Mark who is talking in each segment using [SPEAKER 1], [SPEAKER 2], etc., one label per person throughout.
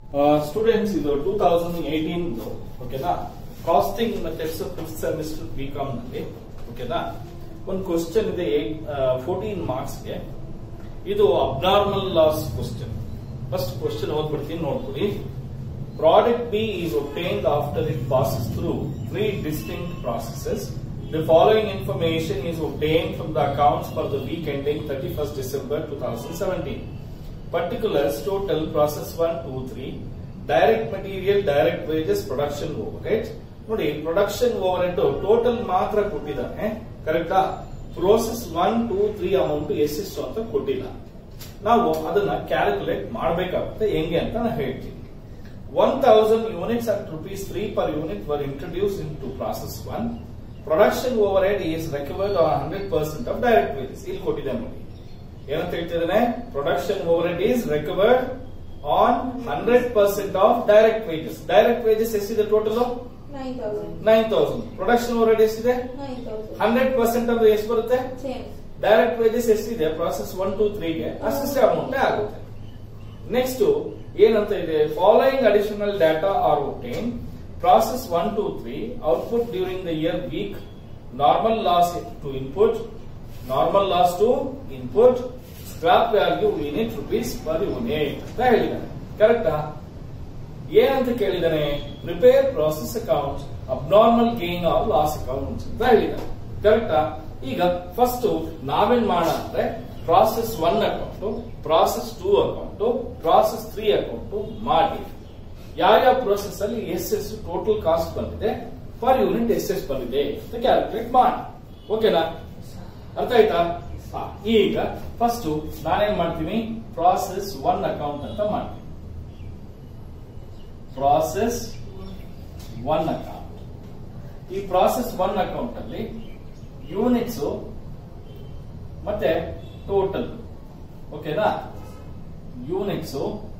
[SPEAKER 1] Students ಇದು two thousand eighteen ಓಕೆನಾ costing methods fifth semester B com ನಲ್ಲಿ ಓಕೆನಾ ಒಂದು ಕ್ವಶನ್ ಇದೆ ಫೋರ್ಟೀನ್ ಮಾರ್ಕ್ಸ್ ಗೆ ಇದು abnormal loss question first question ಓದ್ಬಿಡ್ತೀನಿ ನೋಡ್ಕೊಡಿ product B is obtained after it passes through three distinct processes. The following information is obtained from the accounts for the week ending 31st December 2017. Particulars total process 1, 2, 3. Direct material, direct wages, production overhead. ನೋಡಿ production over total ಮಾತ್ರ ಕೊಟ್ಟಿದ್ದಾನೆ ಕರೆಕ್ಟಾ process one two three amount ಎಷ್ಟೆಷ್ಟು ಅಂತ ಕೊಟ್ಟಿಲ್ಲ ನಾವು ಅದನ್ನ calculate ಮಾಡಬೇಕಾಗುತ್ತೆ ಹೆಂಗೆ ಅಂತ ನಾನು ಹೇಳ್ತೀನಿ 1000 units at rupees 3 per unit were introduced into process 1. Production overhead is recovered on 100% of direct wages. ಇಲ್ಲಿ ಕೊಟ್ಟಿದ್ದಾನೆ ನೋಡಿ ಏನಂತ ಹೇಳ್ತಿದ್ದಾನೆ production over is recovered on hundred percent of direct wages direct wages ಎಷ್ಟಿದೆ total
[SPEAKER 2] nine thousand
[SPEAKER 1] nine thousand production over ಎಷ್ಟಿದೆ
[SPEAKER 2] nine thousand
[SPEAKER 1] hundred percent ಅಂದ್ರೆ ಎಷ್ಟು ಬರುತ್ತೆ
[SPEAKER 2] ಸೇಮ್
[SPEAKER 1] ಡೈರೆಕ್ಟ್ ವೇಜಸ್ ಎಷ್ಟಿದೆ ಪ್ರಾಸೆಸ್ ಒನ್ ಟು ತ್ರೀಗೆ ಅಷ್ಟೇ ಅಮೌಂಟ್ ಆಗುತ್ತೆ ನೆಕ್ಸ್ಟ್ ಏನಂತ ಇದೆ following additional data are obtain process one two three output during the year week normal loss to input normal loss to input scrap value unit rupees per unit ಅಂತ ಹೇಳಿದ್ದಾನೆ ಕರೆಕ್ಟಾ ಏನಂತ ಕೇಳಿದಾನೆ prepare process account abnormal gain or loss account ಅಂತ ಹೇಳಿದಾನೆ ಕರೆಕ್ಟಾ ಈಗ first ನಾವೇನ್ ಮಾಡೋಣ ಅಂದ್ರೆ process one account process two account process three account ಮಾಡಿ ಯಾವ್ಯಾವ ಪ್ರೋಸೆಸ್ ಅಲ್ಲಿ ಎಷ್ಟೆಷ್ಟು ಟೋಟಲ್ ಕಾಸ್ಟ್ ಬಂದಿದೆ ಪರ್ ಯೂನಿಟ್ ಎಷ್ಟೆಷ್ಟು ಬಂದಿದೆ ಅಂತ ಕ್ಯಾಲ್ಕುಲೇಟ್ ಮಾಡಿ ಓಕೆನಾ ಅರ್ಥ ಆಯ್ತಾ ಹಾ, ಈಗ ಫಸ್ಟ್ ನಾನೇನ್ ಮಾಡ್ತೀನಿ ಪ್ರಾಸೆಸ್ ಒನ್ ಅಕೌಂಟ್ ಅಂತ ಮಾಡ್ತೀನಿ ಪ್ರಾಸೆಸ್ ಒನ್ ಅಕೌಂಟ್ ಈ ಪ್ರಾಸೆಸ್ ಒನ್ ಅಕೌಂಟ್ ಅಲ್ಲಿ ಯೂನಿಟ್ಸ್ ಮತ್ತೆ ಟೋಟಲ್ ಓಕೆನಾ ಯೂನಿಟ್ಸ್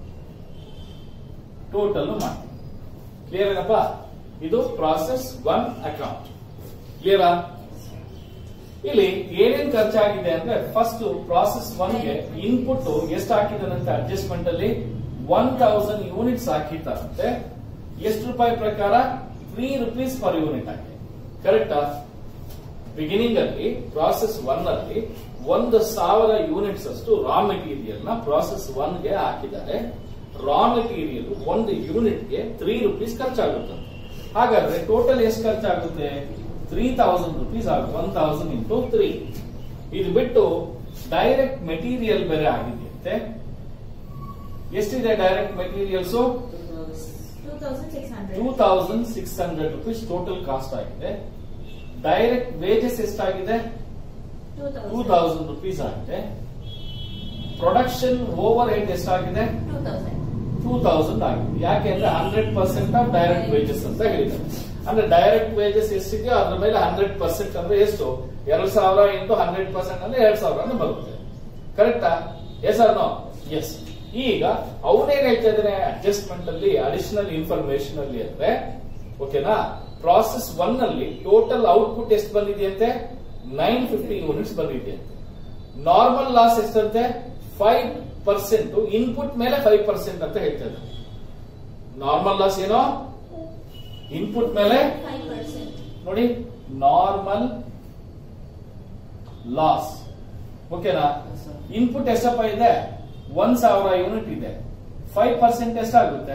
[SPEAKER 1] ಟೋಟಲ್ ಮಾಡ್ತೀನಿ ಕ್ಲಿಯರ್ ಏನಪ್ಪ ಇದು ಪ್ರಾಸೆಸ್ ಒನ್ ಅಕೌಂಟ್ ಕ್ಲಿಯರಾ ಇಲ್ಲಿ ಏನೇನ್ ಖರ್ಚಾಗಿದೆ ಅಂದ್ರೆ ಫಸ್ಟ್ ಪ್ರಾಸೆಸ್ ಒನ್ ಗೆ ಇನ್ಪುಟ್ ಎಷ್ಟು ಹಾಕಿದಾನಂತೆ ಅಡ್ಜಸ್ಟ್ಮೆಂಟ್ ಅಲ್ಲಿ ಒನ್ ತೌಸಂಡ್ ಯೂನಿಟ್ಸ್ ಹಾಕಿದ್ದಾರಂತೆ ಎಷ್ಟು ರೂಪಾಯಿ ಪ್ರಕಾರ ತ್ರೀ ರುಪೀಸ್ ಪರ್ ಯೂನಿಟ್ ಆಗಿದೆ ಕರೆಕ್ಟಾ ಬಿಗಿನಿಂಗ್ ಅಲ್ಲಿ ಪ್ರಾಸೆಸ್ ಒನ್ ಅಲ್ಲಿ ಒಂದು ಸಾವಿರ ಯೂನಿಟ್ಸ್ ಅಷ್ಟು ರಾ ಮೆಟೀರಿಯಲ್ ನ ಪ್ರಾಸೆಸ್ ಒನ್ ಗೆ ಹಾಕಿದ್ದಾರೆ ರಾ ಮೆಟೀರಿಯಲ್ ಒಂದು ಯೂನಿಟ್ ಗೆ ತ್ರೀ ರುಪೀಸ್ ಖರ್ಚಾಗುತ್ತೆ ಹಾಗಾದ್ರೆ ಟೋಟಲ್ ಎಷ್ಟು ಖರ್ಚಾಗುತ್ತೆ ತ್ರೀ ತೌಸಂಡ್ ರುಪೀಸ್ ಆಗುತ್ತೆ ಒನ್ ತೌಸಂಡ್ ಇಂಟು ತ್ರೀ ಇದು ಬಿಟ್ಟು ಡೈರೆಕ್ಟ್ ಮೆಟೀರಿಯಲ್ ಬೇರೆ ಆಗಿದೆಯಂತೆ ಎಷ್ಟಿದೆ direct materials
[SPEAKER 2] two thousand six
[SPEAKER 1] two
[SPEAKER 2] hundred
[SPEAKER 1] thousand six hundred rupees total cost ಆಗಿದೆ ಡೈರೆಕ್ಟ್ ವೇಜಸ್ ಎಷ್ಟಾಗಿದೆ
[SPEAKER 2] two
[SPEAKER 1] two
[SPEAKER 2] thousand
[SPEAKER 1] thousand rupees ಆಗಿದೆ ಪ್ರೊಡಕ್ಷನ್ ಓವರ್ ಹೆಡ್ ಎಷ್ಟಾಗಿದೆ
[SPEAKER 2] ಟೂ ತೌಸಂಡ್
[SPEAKER 1] ಟೂ ತೌಸಂಡ್ ಆಗಿದೆ ಯಾಕೆಂದ್ರೆ hundred percent of direct wages ಅಂತ ಹೇಳಿದ್ದಾರೆ ಅಂದ್ರೆ direct wages ಎಷ್ಟಿದೆಯೋ ಅದ್ರ ಮೇಲೆ ಹಂಡ್ರೆಡ್ ಪರ್ಸೆಂಟ್ ಅಂದ್ರೆ ಎಷ್ಟು ಎರಡ್ ಸಾವಿರ ಇಂಟು ಹಂಡ್ರೆಡ್ ಪರ್ಸೆಂಟ್ ಅಂದ್ರೆ ಎರಡ್ ಸಾವಿರ ಬರುತ್ತೆ ಕರೆಕ್ಟಾ ಎಸ್ ಆರ್ ನೋ ಎಸ್ ಈಗ ಅವನೇನ್ ಹೇಳ್ತಾ ಇದ್ದಾನೆ ಅಡ್ಜಸ್ಟ್ಮೆಂಟ್ ಅಲ್ಲಿ ಅಡಿಷನಲ್ ಇನ್ಫಾರ್ಮೇಶನ್ ಅಲ್ಲಿ ಅಂದ್ರೆ ಓಕೆನಾ ಪ್ರಾಸೆಸ್ ಒನ್ ಅಲ್ಲಿ ಟೋಟಲ್ ಔಟ್ಪುಟ್ ಎಷ್ಟು ಬಂದಿದೆಯಂತೆ ನೈನ್ ಫಿಫ್ಟಿ ಯೂನಿಟ್ಸ್ ಬಂದಿದೆಯಂತೆ ನಾರ್ಮಲ್ ಲಾಸ್ ಎಷ್ಟಂತೆ ಫೈವ್ ಪರ್ಸೆಂಟ್ ಇನ್ಪುಟ್ ಮೇಲೆ ಫೈವ್ ಪರ್ಸೆಂಟ್ ಅಂತ ಹೇಳ್ತಾ ಇದ್ದಾರೆ ನಾರ್ಮಲ್ ಲಾಸ್ ಏನೋ ಇನ್ಪುಟ್ ಮೇಲೆ
[SPEAKER 2] ಫೈವ್ ಪರ್ಸೆಂಟ್
[SPEAKER 1] ನೋಡಿ ನಾರ್ಮಲ್ ಲಾಸ್ ಓಕೆನಾ ಇನ್ಪುಟ್ ಎಷ್ಟಪ್ಪ ಇದೆ ಒಂದ್ ಸಾವಿರ ಯೂನಿಟ್ ಇದೆ ಫೈವ್ ಪರ್ಸೆಂಟ್ ಎಷ್ಟಾಗುತ್ತೆ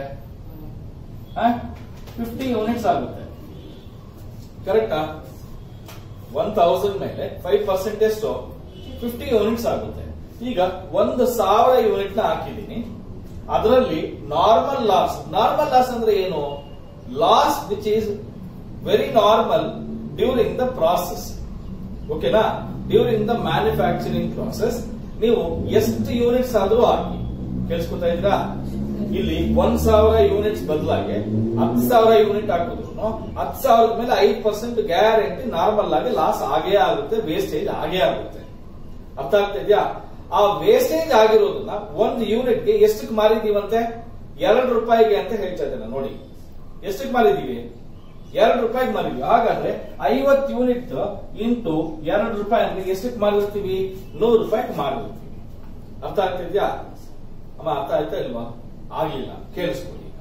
[SPEAKER 1] ಫಿಫ್ಟಿ ಯೂನಿಟ್ಸ್ ಆಗುತ್ತೆ ಕರೆಕ್ಟಾ ಒನ್ ತೌಸಂಡ್ ಮೇಲೆ ಫೈವ್ ಪರ್ಸೆಂಟ್ ಎಷ್ಟು ಫಿಫ್ಟಿ ಯೂನಿಟ್ಸ್ ಆಗುತ್ತೆ ಈಗ ಒಂದು ಸಾವಿರ ಯೂನಿಟ್ ನ ಹಾಕಿದೀನಿ ಅದರಲ್ಲಿ ನಾರ್ಮಲ್ ಲಾಸ್ ನಾರ್ಮಲ್ ಲಾಸ್ ಅಂದ್ರೆ ಏನು loss which is very normal during the process ಓಕೆನಾ ಡ್ಯೂರಿಂಗ್ ದ ಮ್ಯಾನುಫ್ಯಾಕ್ಚರಿಂಗ್ ಪ್ರಾಸೆಸ್ ನೀವು ಎಷ್ಟು ಯೂನಿಟ್ಸ್ ಆದ್ರೂ ಹಾಕಿ ಕೇಳಿಸ್ಕೊತಾ ಇದ್ರಾ ಇಲ್ಲಿ ಒಂದ್ ಸಾವಿರ ಯೂನಿಟ್ಸ್ ಬದಲಾಗಿ ಹತ್ತು ಸಾವಿರ ಯೂನಿಟ್ ಹಾಕಿದ್ರು ಹತ್ತು ಸಾವಿರದ ಮೇಲೆ ಐದು ಪರ್ಸೆಂಟ್ ಗ್ಯಾರಂಟಿ ನಾರ್ಮಲ್ ಆಗಿ ಲಾಸ್ ಆಗೇ ಆಗುತ್ತೆ ವೇಸ್ಟೇಜ್ ಆಗೇ ಆಗುತ್ತೆ ಅರ್ಥ ಆಗ್ತಾ ಇದೆಯಾ ಆ ವೇಸ್ಟೇಜ್ ಆಗಿರೋದನ್ನ ಒಂದು ಯೂನಿಟ್ಗೆ ಎಷ್ಟಕ್ಕೆ ಮಾರಿದೀವಂತೆ ಎರಡು ರೂಪಾಯಿಗೆ ಅಂತ ಹೇಳ್ತಾ ಇದ್ದೇನೆ ನೋಡಿ ಎಷ್ಟಕ್ಕೆ ಮಾರಿದೀವಿ ಎರಡು ರೂಪಾಯಿಗೆ ಮಾರಿದ್ವಿ ಹಾಗಾದ್ರೆ ಐವತ್ ಯೂನಿಟ್ ಇಂಟು ಎರಡು ರೂಪಾಯಿ ಅಂದ್ರೆ ಎಷ್ಟಕ್ಕೆ ಮಾರಿರ್ತೀವಿ ನೂರು ರೂಪಾಯಿಗೆ ಮಾರಿರ್ತೀವಿ ಅರ್ಥ ಆಗ್ತಿದ್ಯಾ ಅಮ್ಮ ಅರ್ಥ ಆಯ್ತಾ ಇಲ್ವಾ ಆಗ್ಲಿಲ್ಲ ಕೇಳಿಸ್ಕೊಳ್ಳಿ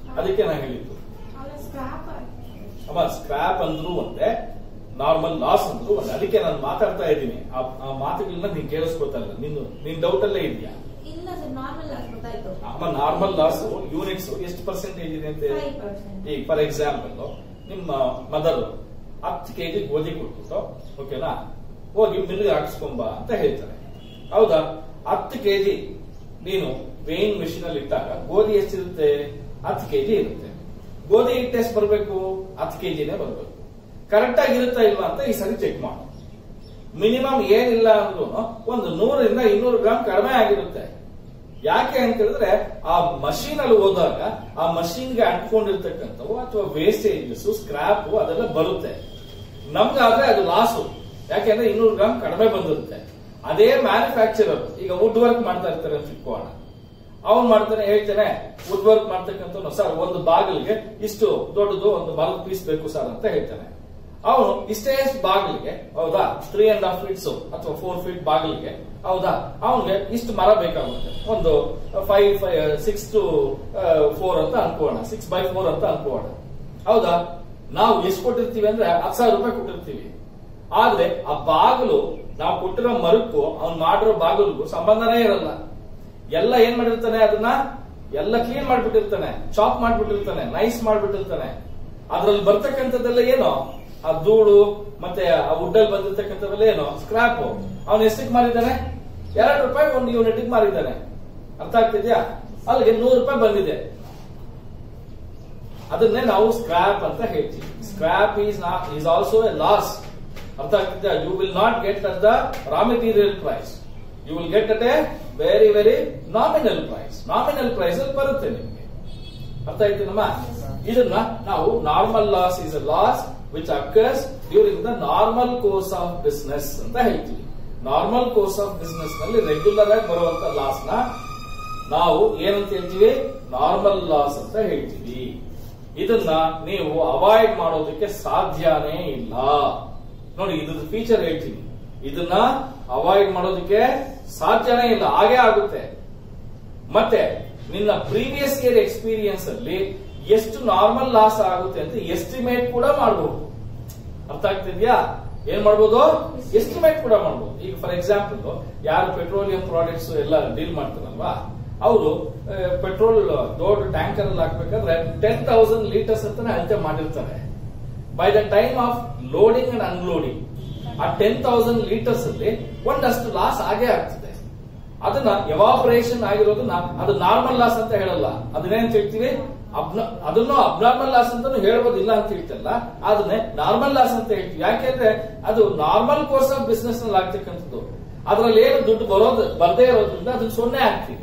[SPEAKER 1] ಅದಕ್ಕೆ ನಾನು ಹೇಳಿದ್ದು
[SPEAKER 2] ಅಲ್ಲ ಸ್ಕ್ರಾಪ್
[SPEAKER 1] ಅಮ್ಮ ಸ್ಕ್ರಾಪ್ ಅಂದ್ರು ಒಂದೇ ನಾರ್ಮಲ್ ಲಾಸ್ ಅಂದ್ರು ಒಂದೇ ಅದಕ್ಕೆ ನಾನು ಮಾತಾಡ್ತಾ ಇದ್ದೀನಿ ಆ ಆ ಮಾತುಗಳನ್ನ ನೀನ್ ಕೇಳಿಸ್ಕೊತಾ ಇಲ್ಲ ನಿನ್ನ ನಿನ್ ಡೌಟ್ ಅಲ್ಲೇ ಇದೆಯಾ
[SPEAKER 2] ಇಲ್ಲ ಸರ್ ನಾರ್ಮಲ್ ಆಗಿ ಗೊತ್ತಾಯ್ತು
[SPEAKER 1] ಅಮ್ಮ ನಾರ್ಮಲ್ ಲಾಸ್ ಯೂನಿಟ್ಸ್ ಎಷ್ಟು ಪರ್ಸೆಂಟೇಜ್ ಇದೆ ಅಂತ ಹೇಳಿ
[SPEAKER 2] ಫೈವ್ ಪರ್ಸೆಂಟ್
[SPEAKER 1] ಈಗ ಫಾರ್ ಎಕ್ಸಾಂಪಲ್ ನಿಮ್ಮ ಮದರ್ ಹತ್ತು ಕೆಜಿ ಗೋಧಿ ಕೊಟ್ಬಿಟ್ಟು ಓಕೆನಾ ಹೋಗಿ ಮಿಲ್ಗೆ ಹಾಕ್ಸ್ಕೊಂಬ ಅಂತ ಹೇಳ್ತಾರೆ ಹೌದಾ ಹತ್ತು ಕೆಜಿ ನೀನು ವೇಯಿಂಗ್ ಮಿಷಿನ್ ಅಲ್ಲಿ ಇಟ್ಟಾಗ ಗೋಧಿ ಎಷ್ಟಿರುತ್ತೆ ಹತ್ತು ಕೆಜಿ ಇರುತ್ತೆ ಗೋಧಿ ಹಿಟ್ಟು ಎಷ್ಟು ಬರಬೇಕು ಹತ್ತು ಕೆಜಿನೇ ಬರಬೇಕು ಕರೆಕ್ಟ್ ಆಗಿರುತ್ತಾ ಇಲ್ವಾ ಅಂತ ಈ ಸರಿ ಚೆಕ್ ಮಾಡು ಮಿನಿಮಮ್ ಏನಿಲ್ಲ ಅಂದ್ರೂ ಒಂದು ನೂರರಿಂದ ಇನ್ನೂರು ಗ್ರಾಮ್ ಕಡಿಮೆ ಆಗಿರುತ್ತೆ ಯಾಕೆ ಅಂತ ಹೇಳಿದ್ರೆ ಆ ಮಷೀನ್ ಅಲ್ಲಿ ಹೋದಾಗ ಆ ಮಷೀನ್ಗೆ ಅಂಟ್ಕೊಂಡಿರ್ತಕ್ಕಂಥವು ಅಥವಾ ವೇಸ್ಟೇಜಸ್ ಸ್ಕ್ರಾಪ್ ಅದೆಲ್ಲ ಬರುತ್ತೆ ನಮ್ಗಾದ್ರೆ ಅದು ಲಾಸು ಯಾಕೆಂದ್ರೆ ಇನ್ನೂರು ಗ್ರಾಮ್ ಕಡಿಮೆ ಬಂದಿರುತ್ತೆ ಅದೇ ಮ್ಯಾನುಫ್ಯಾಕ್ಚರರ್ ಈಗ ವುಡ್ ವರ್ಕ್ ಮಾಡ್ತಾ ಇರ್ತಾರೆ ಅಂತ ಇಟ್ಕೋಣ ಅವನ್ ಮಾಡ್ತಾನೆ ಹೇಳ್ತಾನೆ ವುಡ್ ವರ್ಕ್ ಮಾಡ್ತಕ್ಕಂಥ ಸರ್ ಒಂದು ಬಾಗಿಲಿಗೆ ಇಷ್ಟು ದೊಡ್ಡದು ಒಂದು ಮರದ ಪೀಸ್ ಬೇಕು ಸರ್ ಅಂತ ಹೇಳ್ತಾನೆ ಅವನು ಇಷ್ಟೇ ಬಾಗಿಲಿಗೆ ಹೌದಾ ತ್ರೀ ಅಂಡ್ ಹಾಫ್ ಫೀಟ್ಸ್ ಅಥವಾ ಫೋರ್ ಫೀಟ್ ಬಾಗಿಲಿಗೆ ಹೌದಾ ಅವನಿಗೆ ಇಷ್ಟು ಮರ ಬೇಕಾಗುತ್ತೆ ಒಂದು ಫೈವ್ ಸಿಕ್ಸ್ ಟು ಫೋರ್ ಅಂತ ಅನ್ಕೋಣ ಸಿಕ್ಸ್ ಬೈ ಫೋರ್ ಅಂತ ಅನ್ಕೋಣ ಹೌದಾ ನಾವು ಎಷ್ಟು ಕೊಟ್ಟಿರ್ತೀವಿ ಅಂದ್ರೆ ಹತ್ತು ಸಾವಿರ ರೂಪಾಯಿ ಕೊಟ್ಟಿರ್ತೀವಿ ಆದ್ರೆ ಆ ಬಾಗಿಲು ನಾವು ಕೊಟ್ಟಿರೋ ಮರಕ್ಕೂ ಅವ್ನು ಮಾಡಿರೋ ಬಾಗಿಲಿಗೂ ಸಂಬಂಧನೇ ಇರಲ್ಲ ಎಲ್ಲ ಏನ್ ಮಾಡಿರ್ತಾನೆ ಅದನ್ನ ಎಲ್ಲ ಕ್ಲೀನ್ ಮಾಡ್ಬಿಟ್ಟಿರ್ತಾನೆ ಚಾಪ್ ಮಾಡ್ಬಿಟ್ಟಿರ್ತಾನೆ ನೈಸ್ ಮಾಡ್ಬಿಟ್ಟಿರ್ತಾನೆ ಅದ್ರಲ್ಲಿ ಬರ್ತಕ್ಕಂಥದ್ದೆಲ್ಲ ಏನು ಆ ಧೂಳು ಮತ್ತೆ ಆ ವುಡ್ಡಲ್ಲಿ ಬಂದಿರ್ತಕ್ಕಂಥವೆಲ್ಲ ಏನು ಸ್ಕ್ರಾಪ್ ಅವನು ಎಷ್ಟಕ್ಕೆ ಮಾರಿದ್ದಾನೆ ಎರಡು ರೂಪಾಯಿ ಒಂದು ಯೂನಿಟ್ ಮಾರಿದ್ದಾನೆ ಅರ್ಥ ಆಗ್ತಿದ್ಯಾ ಅಲ್ಲಿಗೆ ನೂರು ರೂಪಾಯಿ ಬಂದಿದೆ ಅದನ್ನೇ ನಾವು ಸ್ಕ್ರಾಪ್ ಅಂತ ಹೇಳ್ತೀವಿ scrap is not is also a loss ಅರ್ಥ ಆಗ್ತಿದ್ಯಾ you will not get at the raw material price you will get at a very very nominal price nominal price ಅಲ್ಲಿ ಬರುತ್ತೆ ನಿಮಗೆ ಅರ್ಥ ಆಯ್ತೇನಮ್ಮ ಇದನ್ನ ನಾವು normal loss is a loss which occurs during the normal course of business ಅಂತ ಹೇಳ್ತೀವಿ normal course of business ನಲ್ಲಿ ರೆಗ್ಯುಲರ್ ಆಗಿ ಬರುವಂತ ಲಾಸ್ ನ ನಾವು ಏನಂತ ಹೇಳ್ತೀವಿ ನಾರ್ಮಲ್ ಲಾಸ್ ಅಂತ ಹೇಳ್ತೀವಿ ಇದನ್ನ ನೀವು ಅವಾಯ್ಡ್ ಮಾಡೋದಕ್ಕೆ ಸಾಧ್ಯನೇ ಇಲ್ಲ ನೋಡಿ ಇದ್ರ ಫೀಚರ್ ಹೇಳ್ತೀನಿ ಇದನ್ನ ಅವಾಯ್ಡ್ ಮಾಡೋದಕ್ಕೆ ಸಾಧ್ಯನೇ ಇಲ್ಲ ಹಾಗೆ ಆಗುತ್ತೆ ಮತ್ತೆ ನಿನ್ನ ಪ್ರೀವಿಯಸ್ ಇಯರ್ ಎಕ್ಸ್ಪೀರಿಯನ್ಸ್ ಅಲ್ಲಿ ಎಷ್ಟು ನಾರ್ಮಲ್ ಲಾಸ್ ಆಗುತ್ತೆ ಅಂತ ಎಸ್ಟಿಮೇಟ್ ಕೂಡ ಮಾಡಬಹುದು ಅರ್ಥ ಆಗ್ತಿದ್ಯಾ ಏನ್ ಮಾಡ್ಬೋದು ಎಸ್ಟಿಮೇಟ್ ಕೂಡ ಮಾಡ್ಬೋದು ಈಗ ಫಾರ್ ಎಕ್ಸಾಂಪಲ್ ಯಾರು ಪೆಟ್ರೋಲಿಯಂ ಪ್ರಾಡಕ್ಟ್ಸ್ ಎಲ್ಲ ಡೀಲ್ ಮಾಡ್ತಾರಲ್ವಾ ಅವರು ಪೆಟ್ರೋಲ್ ದೊಡ್ಡ ಟ್ಯಾಂಕರ್ ಅಲ್ಲಿ ಹಾಕ್ಬೇಕಾದ್ರೆ ಟೆನ್ ತೌಸಂಡ್ ಲೀಟರ್ಸ್ ಅಂತಾನೆ ಅಳತೆ ಮಾಡಿರ್ತಾರೆ by the time of loading and unloading ಆ ಟೆನ್ ತೌಸಂಡ್ ಲೀಟರ್ಸ್ ಅಲ್ಲಿ ಒಂದಷ್ಟು ಲಾಸ್ ಆಗೇ ಆಗ್ತದೆ ಅದನ್ನ ಎವಾಪರೇಷನ್ ಆಗಿರೋದನ್ನ ಅದು ನಾರ್ಮಲ್ ಲಾಸ್ ಅಂತ ಹೇಳಲ್ಲ ಅದನ್ನೇಂತ ಹೇಳ್ತೀವಿ ಅಬ್ನ ಅದನ್ನು ಅಬ್ನಾರ್ಮಲ್ ಲಾಸ್ ಅಂತಾನು ಹೇಳ್ಬೋದಿಲ್ಲ ಅಂತ ಹೇಳ್ತಲ್ಲ ಅದನ್ನೇ ನಾರ್ಮಲ್ ಲಾಸ್ ಅಂತ ಹೇಳ್ತೀವಿ ಯಾಕೆಂದ್ರೆ ಅದು ನಾರ್ಮಲ್ ಕೋರ್ಸ್ ಆಫ್ ಬಿಸ್ನೆಸ್ ನಲ್ಲಿ ಆಗ್ತಕ್ಕಂಥದ್ದು ಅದ್ರಲ್ಲಿ ಏನು ದುಡ್ಡು ಬರೋದು ಬರದೇ ಇರೋದ್ರಿಂದ ಅದನ್ನ ಸೊನ್ನೆ ಹಾಕ್ತೀವಿ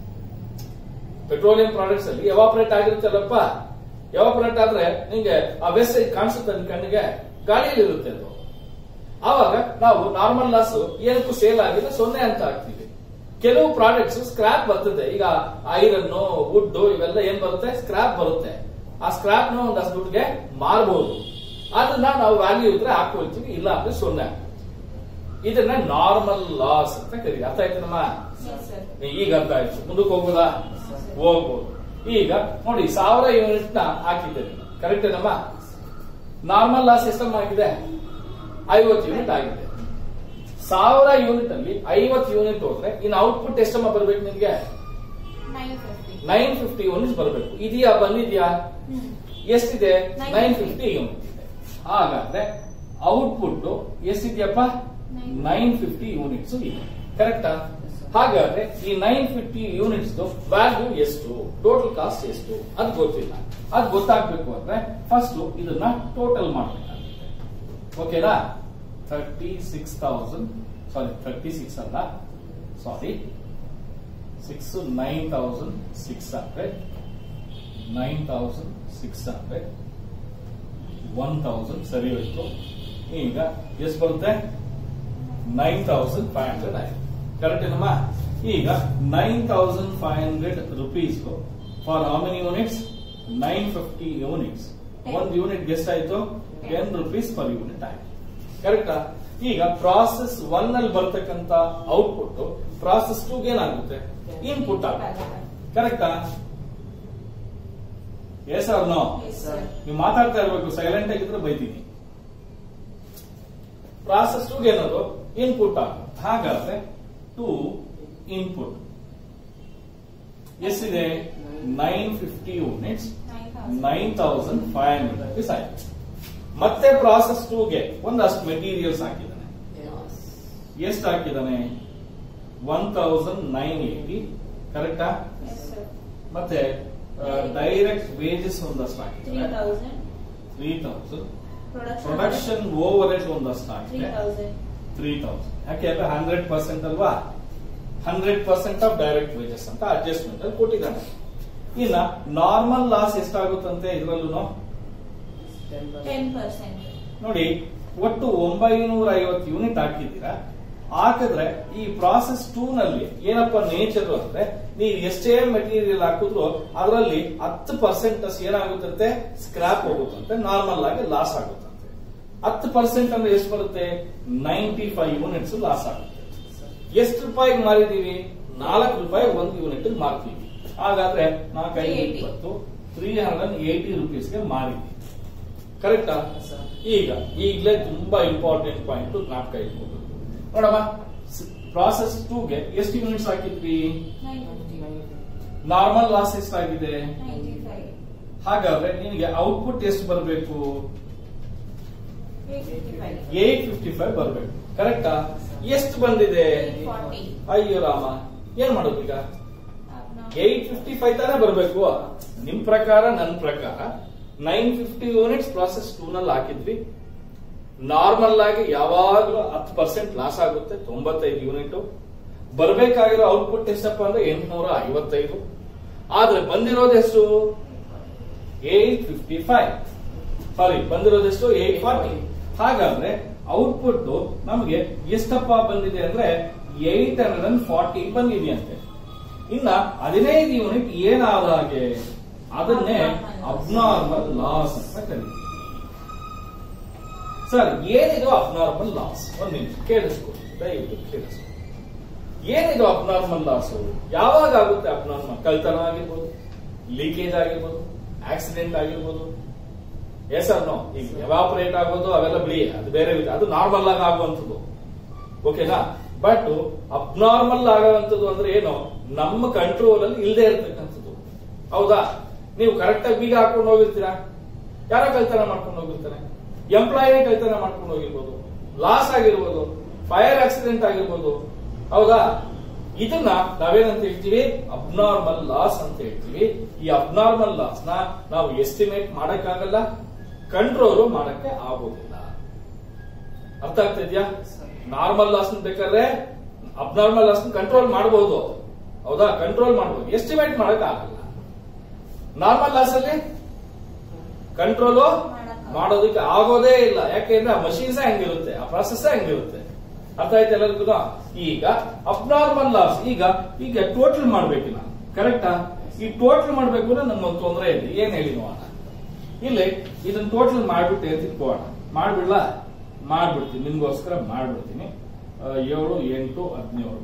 [SPEAKER 1] ಪೆಟ್ರೋಲಿಯಂ ಪ್ರಾಡಕ್ಟ್ಸ್ ಅಲ್ಲಿ ಎವಾಪರೇಟ್ ಆಗಿರುತ್ತಲ್ಲಪ್ಪ ಎವಾಪರೇಟ್ ಆದ್ರೆ ನಿಂಗೆ ಆ ವೇಸ್ಟೇಜ್ ಕಾಣಿಸುತ್ತೆ ನಿನ್ ಕಣ್ಣಿಗೆ ಗಾಳಿಯಲ್ಲಿ ಇರುತ್ತೆ ಅದು ಆವಾಗ ನಾವು ನಾರ್ಮಲ್ ಲಾಸ್ ಏನಕ್ಕೂ ಸೇಲ್ ಆಗಿದೆ ಸೊನ್ನೆ ಅಂತ ಹಾಕ್ತೀವಿ ಕೆಲವು ಪ್ರಾಡಕ್ಟ್ಸ್ ಸ್ಕ್ರಾಪ್ ಬರ್ತದೆ ಈಗ ಐರನ್ ವುಡ್ ಇವೆಲ್ಲ ಏನ್ ಬರುತ್ತೆ ಸ್ಕ್ರಾಪ್ ಬರುತ್ತೆ ಆ ಸ್ಕ್ರಾಪ್ ನ ಒಂದಷ್ಟು ದುಡ್ಡಿಗೆ ಮಾರಬಹುದು ಅದನ್ನ ನಾವು ವ್ಯಾಲ್ಯೂ ಇದ್ರೆ ಹಾಕೊಳ್ತೀವಿ ಇಲ್ಲ ಅಂದ್ರೆ ಸೊನ್ನೆ ಹಾಕ್ತೀವಿ. ಇದನ್ನ ನಾರ್ಮಲ್ ಲಾಸ್ ಅಂತ ಕರೀರಿ ಅರ್ಥ ಆಯ್ತನಮ್ಮ
[SPEAKER 2] ಸರ್
[SPEAKER 1] ಈಗ ಅರ್ಥ ಆಯ್ತು ಮುಂದಕ್ಕೆ ಹೋಗ್ಬೋದಾ ಹೋಗ್ಬೋದು ಈಗ ನೋಡಿ ಸಾವಿರ ಯೂನಿಟ್ ನ ಹಾಕಿದ್ದೇನೆ ಕರೆಕ್ಟ್ ಏನಮ್ಮ ನಾರ್ಮಲ್ ಲಾಸ್ ಎಷ್ಟಮ್ಮ ಆಗಿದೆ ಐವತ್ತು ಯೂನಿಟ್ ಆಗಿದೆ ಸಾವಿರ ಯೂನಿಟ್ ಅಲ್ಲಿ ಐವತ್ತು ಯೂನಿಟ್ ಹೋದ್ರೆ ಇನ್ನು ಔಟ್ಪುಟ್ ಎಷ್ಟಮ್ಮ ಬರ್ಬೇಕು ನಿನ್ಗೆ
[SPEAKER 2] nine fifty
[SPEAKER 1] nine fifty units ಬರಬೇಕು ಇದೆಯಾ ಬಂದಿದ್ಯಾ ಎಷ್ಟಿದೆ ನೈನ್ ಫಿಫ್ಟಿ ಯೂನಿಟ್ ಇದೆ ಹಾಗಾದ್ರೆ ಔಟ್ಪುಟ್ ಎಷ್ಟಿದೆಯಪ್ಪ ನೈನ್ ಫಿಫ್ಟಿ ಯೂನಿಟ್ಸ್ ಇದೆ ಕರೆಕ್ಟಾ ಹಾಗಾದ್ರೆ ಈ ನೈನ್ ಫಿಫ್ಟಿ ಯೂನಿಟ್ಸ್ ವ್ಯಾಲ್ಯೂ ಎಷ್ಟು ಟೋಟಲ್ ಕಾಸ್ಟ್ ಎಷ್ಟು ಅದು ಗೊತ್ತಿಲ್ಲ ಅದು ಗೊತ್ತಾಗ್ಬೇಕು ಅಂದ್ರೆ ಫಸ್ಟ್ ಇದನ್ನ ಟೋಟಲ್ ಮಾಡ್ಬೇಕಾಗುತ್ತೆ ಓಕೆನಾ thirty six thousand sorry thirty six ಅಲ್ಲ sorry six nine thousand six hundred nine thousand six hundred one thousand ಸರಿ ಹೋಯ್ತು ಈಗ ಎಷ್ಟು ಬರುತ್ತೆ ನೈನ್ ತೌಸಂಡ್ ಫೈವ್ ಹಂಡ್ರೆಡ್ ಆಯ್ತು ಕರೆಕ್ಟ್ ಏನಮ್ಮ ಈಗ nine thousand five hundred rupees for how many units nine fifty units ಒಂದು ಯೂನಿಟ್ ಗೆಸ್ಟ್ ಆಯ್ತು ಟೆನ್ ರುಪೀಸ್ ಪರ್ ಯೂನಿಟ್ ಆಯ್ತು ಕರೆಕ್ಟಾ ಈಗ ಪ್ರಾಸೆಸ್ ಒನ್ ಅಲ್ಲಿ ಬರ್ತಕ್ಕಂತ ಔಟ್ಪುಟ್ ಪ್ರಾಸೆಸ್ ಟೂಗೆ ಏನಾಗುತ್ತೆ ಇನ್ಪುಟ್ ಆಗುತ್ತೆ ಕರೆಕ್ಟಾ yes or no
[SPEAKER 2] Yes, sir.
[SPEAKER 1] ನೀವು ಮಾತಾಡ್ತಾ ಇರ್ಬೇಕು ಸೈಲೆಂಟ್ ಆಗಿದ್ರೆ ಬೈತೀನಿ ಪ್ರಾಸೆಸ್ ಟು ಏನದು ಇನ್ಪುಟ್ ಆಗ ಹಾಗಾದ್ರೆ ಟು ಇನ್ಪುಟ್ ಎಷ್ಟಿದೆ nine fifty units
[SPEAKER 2] 9,000.
[SPEAKER 1] Nine thousand five hundred rupees ಆಯ್ತು ಮತ್ತೆ ಪ್ರಾಸೆಸ್ ಟೂಗೆ ಒಂದಷ್ಟು ಮೆಟೀರಿಯಲ್ಸ್ ಹಾಕಿದ್ದಾನೆ ಎಷ್ಟು ಹಾಕಿದ್ದಾನೆ ಒನ್ ತೌಸಂಡ್ ನೈನ್ ಏಟಿ ಕರೆಕ್ಟಾ
[SPEAKER 2] Yes, sir.
[SPEAKER 1] ಮತ್ತೆ ಡೈರೆಕ್ಟ್ ವೇಜಸ್ ಒಂದಷ್ಟು ಹಾಕಿದ್ದಾನೆ
[SPEAKER 2] 3,000.
[SPEAKER 1] Three thousand
[SPEAKER 2] Production.
[SPEAKER 1] Production over overhead ಒಂದಷ್ಟು ಹಾಕಿದೆ
[SPEAKER 2] 3,000.
[SPEAKER 1] ತ್ರೀ ತೌಸಂಡ್ ಯಾಕೆ ಅಂದ್ರೆ ಹಂಡ್ರೆಡ್ ಪರ್ಸೆಂಟ್ ಅಲ್ವಾ hundred percent of direct wages ಅಂತ ಅಡ್ಜಸ್ಟ್ಮೆಂಟ್ ಅಲ್ಲಿ ಕೊಟ್ಟಿದ್ದಾನೆ ಇನ್ನ ನಾರ್ಮಲ್ ಲಾಸ್ ಎಷ್ಟಾಗುತ್ತಂತೆ ಇದರಲ್ಲೂ
[SPEAKER 2] 10%.
[SPEAKER 1] ನೋಡಿ ಒಟ್ಟು ಒಂಬೈನೂರ ಐವತ್ತು ಯೂನಿಟ್ ಹಾಕಿದ್ದೀರಾ ಹಾಕಿದ್ರೆ ಈ ಪ್ರಾಸೆಸ್ ಟೂ ನಲ್ಲಿ ಏನಪ್ಪ ನೇಚರ್ ಅಂದ್ರೆ ನೀವು ಎಷ್ಟೇ ಮೆಟೀರಿಯಲ್ ಹಾಕಿದ್ರು ಅದರಲ್ಲಿ ಹತ್ತು ಪರ್ಸೆಂಟ್ ಅಷ್ಟು ಏನಾಗುತ್ತಂತೆ ಸ್ಕ್ರಾಪ್ ಹೋಗುತ್ತಂತೆ ನಾರ್ಮಲ್ ಆಗಿ ಲಾಸ್ ಆಗುತ್ತಂತೆ ಹತ್ತು ಪರ್ಸೆಂಟ್ ಅಂದ್ರೆ ಎಷ್ಟು ಬರುತ್ತೆ ನೈಂಟಿ ಫೈವ್ ಯೂನಿಟ್ಸ್ ಲಾಸ್ ಆಗುತ್ತೆ ಎಷ್ಟು ರೂಪಾಯಿಗೆ ಮಾರಿದೀವಿ ನಾಲ್ಕು ರೂಪಾಯಿ ಒಂದು ಯೂನಿಟ್ ಮಾರ್ತೀವಿ ಹಾಗಾದ್ರೆ ನಾಲ್ಕೈದು
[SPEAKER 2] 380.
[SPEAKER 1] ಇಪ್ಪತ್ತು ತ್ರೀ ಹಂಡ್ರೆಡ್ ಏಯ್ಟಿ ರುಪೀಸ್ಗೆ ಮಾರಿದ್ವಿ ಕರೆಕ್ಟಾ ಈಗ ಈಗಲೇ ತುಂಬಾ ಇಂಪಾರ್ಟೆಂಟ್ ಪಾಯಿಂಟ್ ಜ್ಞಾಪಕ ಇಟ್ಕೊಂಡು ನೋಡಮ್ಮ ಪ್ರಾಸೆಸ್ ಟೂಗೆ ಎಷ್ಟು ಯೂನಿಟ್ಸ್ ಹಾಕಿದ್ವಿ
[SPEAKER 2] 950.
[SPEAKER 1] ನಾರ್ಮಲ್ ಲಾಸ್ ಎಷ್ಟಾಗಿದೆ
[SPEAKER 2] 95.
[SPEAKER 1] ಹಾಗಾದ್ರೆ ನಿನಗೆ ಔಟ್ಪುಟ್ ಎಷ್ಟು ಬರಬೇಕು
[SPEAKER 2] 855.
[SPEAKER 1] ಏಟ್ ಫಿಫ್ಟಿ ಫೈವ್ ಬರಬೇಕು ಕರೆಕ್ಟಾ ಎಷ್ಟು ಬಂದಿದೆ
[SPEAKER 2] 840.
[SPEAKER 1] ಅಯ್ಯೋ ರಾಮ ಏನ್ ಮಾಡೋದು ಈಗ
[SPEAKER 2] Abnormal.
[SPEAKER 1] ಏಟ್ ಫಿಫ್ಟಿ ಫೈವ್ ತಾನೇ ಬರಬೇಕು ನಿಮ್ ಪ್ರಕಾರ ನನ್ನ ಪ್ರಕಾರ nine fifty units process two ನಲ್ಲಿ ಹಾಕಿದ್ವಿ ನಾರ್ಮಲ್ ಆಗಿ ಯಾವಾಗಲೂ ಹತ್ತು ಪರ್ಸೆಂಟ್ ಲಾಸ್ ಆಗುತ್ತೆ ತೊಂಬತ್ತೈದು ಯೂನಿಟ್ ಬರಬೇಕಾಗಿರೋ ಔಟ್ಪುಟ್ ಎಷ್ಟಪ್ಪ ಅಂದ್ರೆ ಎಂಟುನೂರ ಐವತ್ತೈದು ಆದ್ರೆ ಬಂದಿರೋದೆಷ್ಟು ಏಟ್ ಫಿಫ್ಟಿ ಫೈವ್ ಸಾರಿ ಬಂದಿರೋದೆಷ್ಟು ಏಟ್ ಫಾರ್ಟಿ ಹಾಗಾದ್ರೆ ಔಟ್ಪುಟ್ ನಮಗೆ ಎಷ್ಟಪ್ಪ ಬಂದಿದೆ ಅಂದ್ರೆ ಏಟ್ ಹಂಡ್ರೆಡ್ ಅಂಡ್ ಫಾರ್ಟಿ ಬಂದಿದೆಯಂತೆ ಇನ್ನ ಹದಿನೈದು ಯೂನಿಟ್ ಏನಾದ ಹಾಗೆ ಅದನ್ನೇ ಅಬ್ನಾರ್ಮಲ್ ಲಾಸ್ ಅಂತ ಕರೀತೀವಿ ಸರ್ ಏನಿದು ಅಬ್ನಾರ್ಮಲ್ ಲಾಸ್ ಒಂದ್ ನಿಮಿಷ ಕೇಳಿಸ್ಕೊ ದಯವಿಟ್ಟು ಕೇಳಿಸ್ಕೊ ಏನಿದು ಅಬ್ನಾರ್ಮಲ್ ಲಾಸ್ ಯಾವಾಗ ಆಗುತ್ತೆ ಅಬ್ನಾರ್ಮಲ್ ಕಳ್ತನ ಆಗಿರ್ಬೋದು ಲೀಕೇಜ್ ಆಗಿರ್ಬೋದು ಆಕ್ಸಿಡೆಂಟ್ ಆಗಿರ್ಬೋದು ಎಸ್ ನೋ ಈಗ ಎವಾಪರೇಟ್ ಆಗೋದು ಅವೆಲ್ಲ ಬಿಡಿ ಅದು ಬೇರೆ ವಿಧ ಅದು ನಾರ್ಮಲ್ ಆಗಿ ಆಗುವಂಥದ್ದು ಓಕೆನಾ ಬಟ್ ಅಬ್ನಾರ್ಮಲ್ ಆಗುವಂಥದ್ದು ಅಂದ್ರೆ ಏನು ನಮ್ಮ ಕಂಟ್ರೋಲ್ ಅಲ್ಲಿ ಇಲ್ಲದೆ ಇರತಕ್ಕಂಥದ್ದು ಹೌದಾ ನೀವು ಕರೆಕ್ಟ್ ಆಗಿ ಬೀಗ ಹಾಕೊಂಡು ಹೋಗಿರ್ತೀರಾ ಯಾರೋ ಕಳ್ತನ ಮಾಡ್ಕೊಂಡು ಹೋಗಿರ್ತಾರೆ ಎಂಪ್ಲಾಯಿನೇ ಕಳ್ತನ ಮಾಡ್ಕೊಂಡು ಹೋಗಿರ್ಬೋದು ಲಾಸ್ ಆಗಿರ್ಬೋದು ಫೈರ್ ಆಕ್ಸಿಡೆಂಟ್ ಆಗಿರ್ಬೋದು ಹೌದಾ ಇದನ್ನ ನಾವೇನಂತ ಹೇಳ್ತೀವಿ ಅಬ್ನಾರ್ಮಲ್ ಲಾಸ್ ಅಂತ ಹೇಳ್ತೀವಿ ಈ ಅಬ್ನಾರ್ಮಲ್ ಲಾಸ್ ನ ನಾವು ಎಸ್ಟಿಮೇಟ್ ಮಾಡಕ್ಕಾಗಲ್ಲ ಕಂಟ್ರೋಲ್ ಮಾಡಕ್ಕೆ ಆಗೋದಿಲ್ಲ ಅರ್ಥ ಆಗ್ತಾ ಇದೆಯಾ ನಾರ್ಮಲ್ ಲಾಸ್ ಬೇಕಾದ್ರೆ ಅಬ್ನಾರ್ಮಲ್ ಲಾಸ್ ಕಂಟ್ರೋಲ್ ಮಾಡಬಹುದು ಹೌದಾ ಕಂಟ್ರೋಲ್ ಮಾಡಬಹುದು ಎಸ್ಟಿಮೇಟ್ ಮಾಡಕ್ ಆಗಲ್ಲ ನಾರ್ಮಲ್ ಲಾಸ್ ಅಲ್ಲಿ ಕಂಟ್ರೋಲ್
[SPEAKER 2] ಮಾಡಕ್ಕಾಗಲ್ಲ.
[SPEAKER 1] ಮಾಡೋದಕ್ಕೆ ಆಗೋದೇ ಇಲ್ಲ ಯಾಕೆಂದ್ರೆ ಆ ಮಷೀನ್ಸ್ ಹಂಗಿರುತ್ತೆ ಆ ಪ್ರಾಸೆಸ್ ಹಂಗಿರುತ್ತೆ ಅರ್ಥ ಆಯ್ತು ಎಲ್ಲರಿಗೂ ಈಗ ಅಬ್ನಾರ್ಮಲ್ ಲಾಸ್ ಈಗ ಈಗ ಟೋಟಲ್ ಮಾಡ್ಬೇಕು ನಾನು ಕರೆಕ್ಟಾ ಈ ಟೋಟಲ್ ಮಾಡ್ಬೇಕು ಅಂದ್ರೆ ನಮ್ಗೊಂದು ತೊಂದರೆ ಇದೆ ಏನ್ ಹೇಳಿ ನೋಡೋಣ ಇಲ್ಲಿ ಇದನ್ನ ಟೋಟಲ್ ಮಾಡ್ಬಿಟ್ಟು ಎತ್ತಿಟ್ಕೋಣ ಮಾಡ್ಬಿಡ್ಲ ಮಾಡ್ಬಿಡ್ತೀನಿ ನಿಮ್ಗೋಸ್ಕರ ಮಾಡ್ಬಿಡ್ತೀನಿ ಆ, ಏಳು ಎಂಟು ಹದಿನೇಳು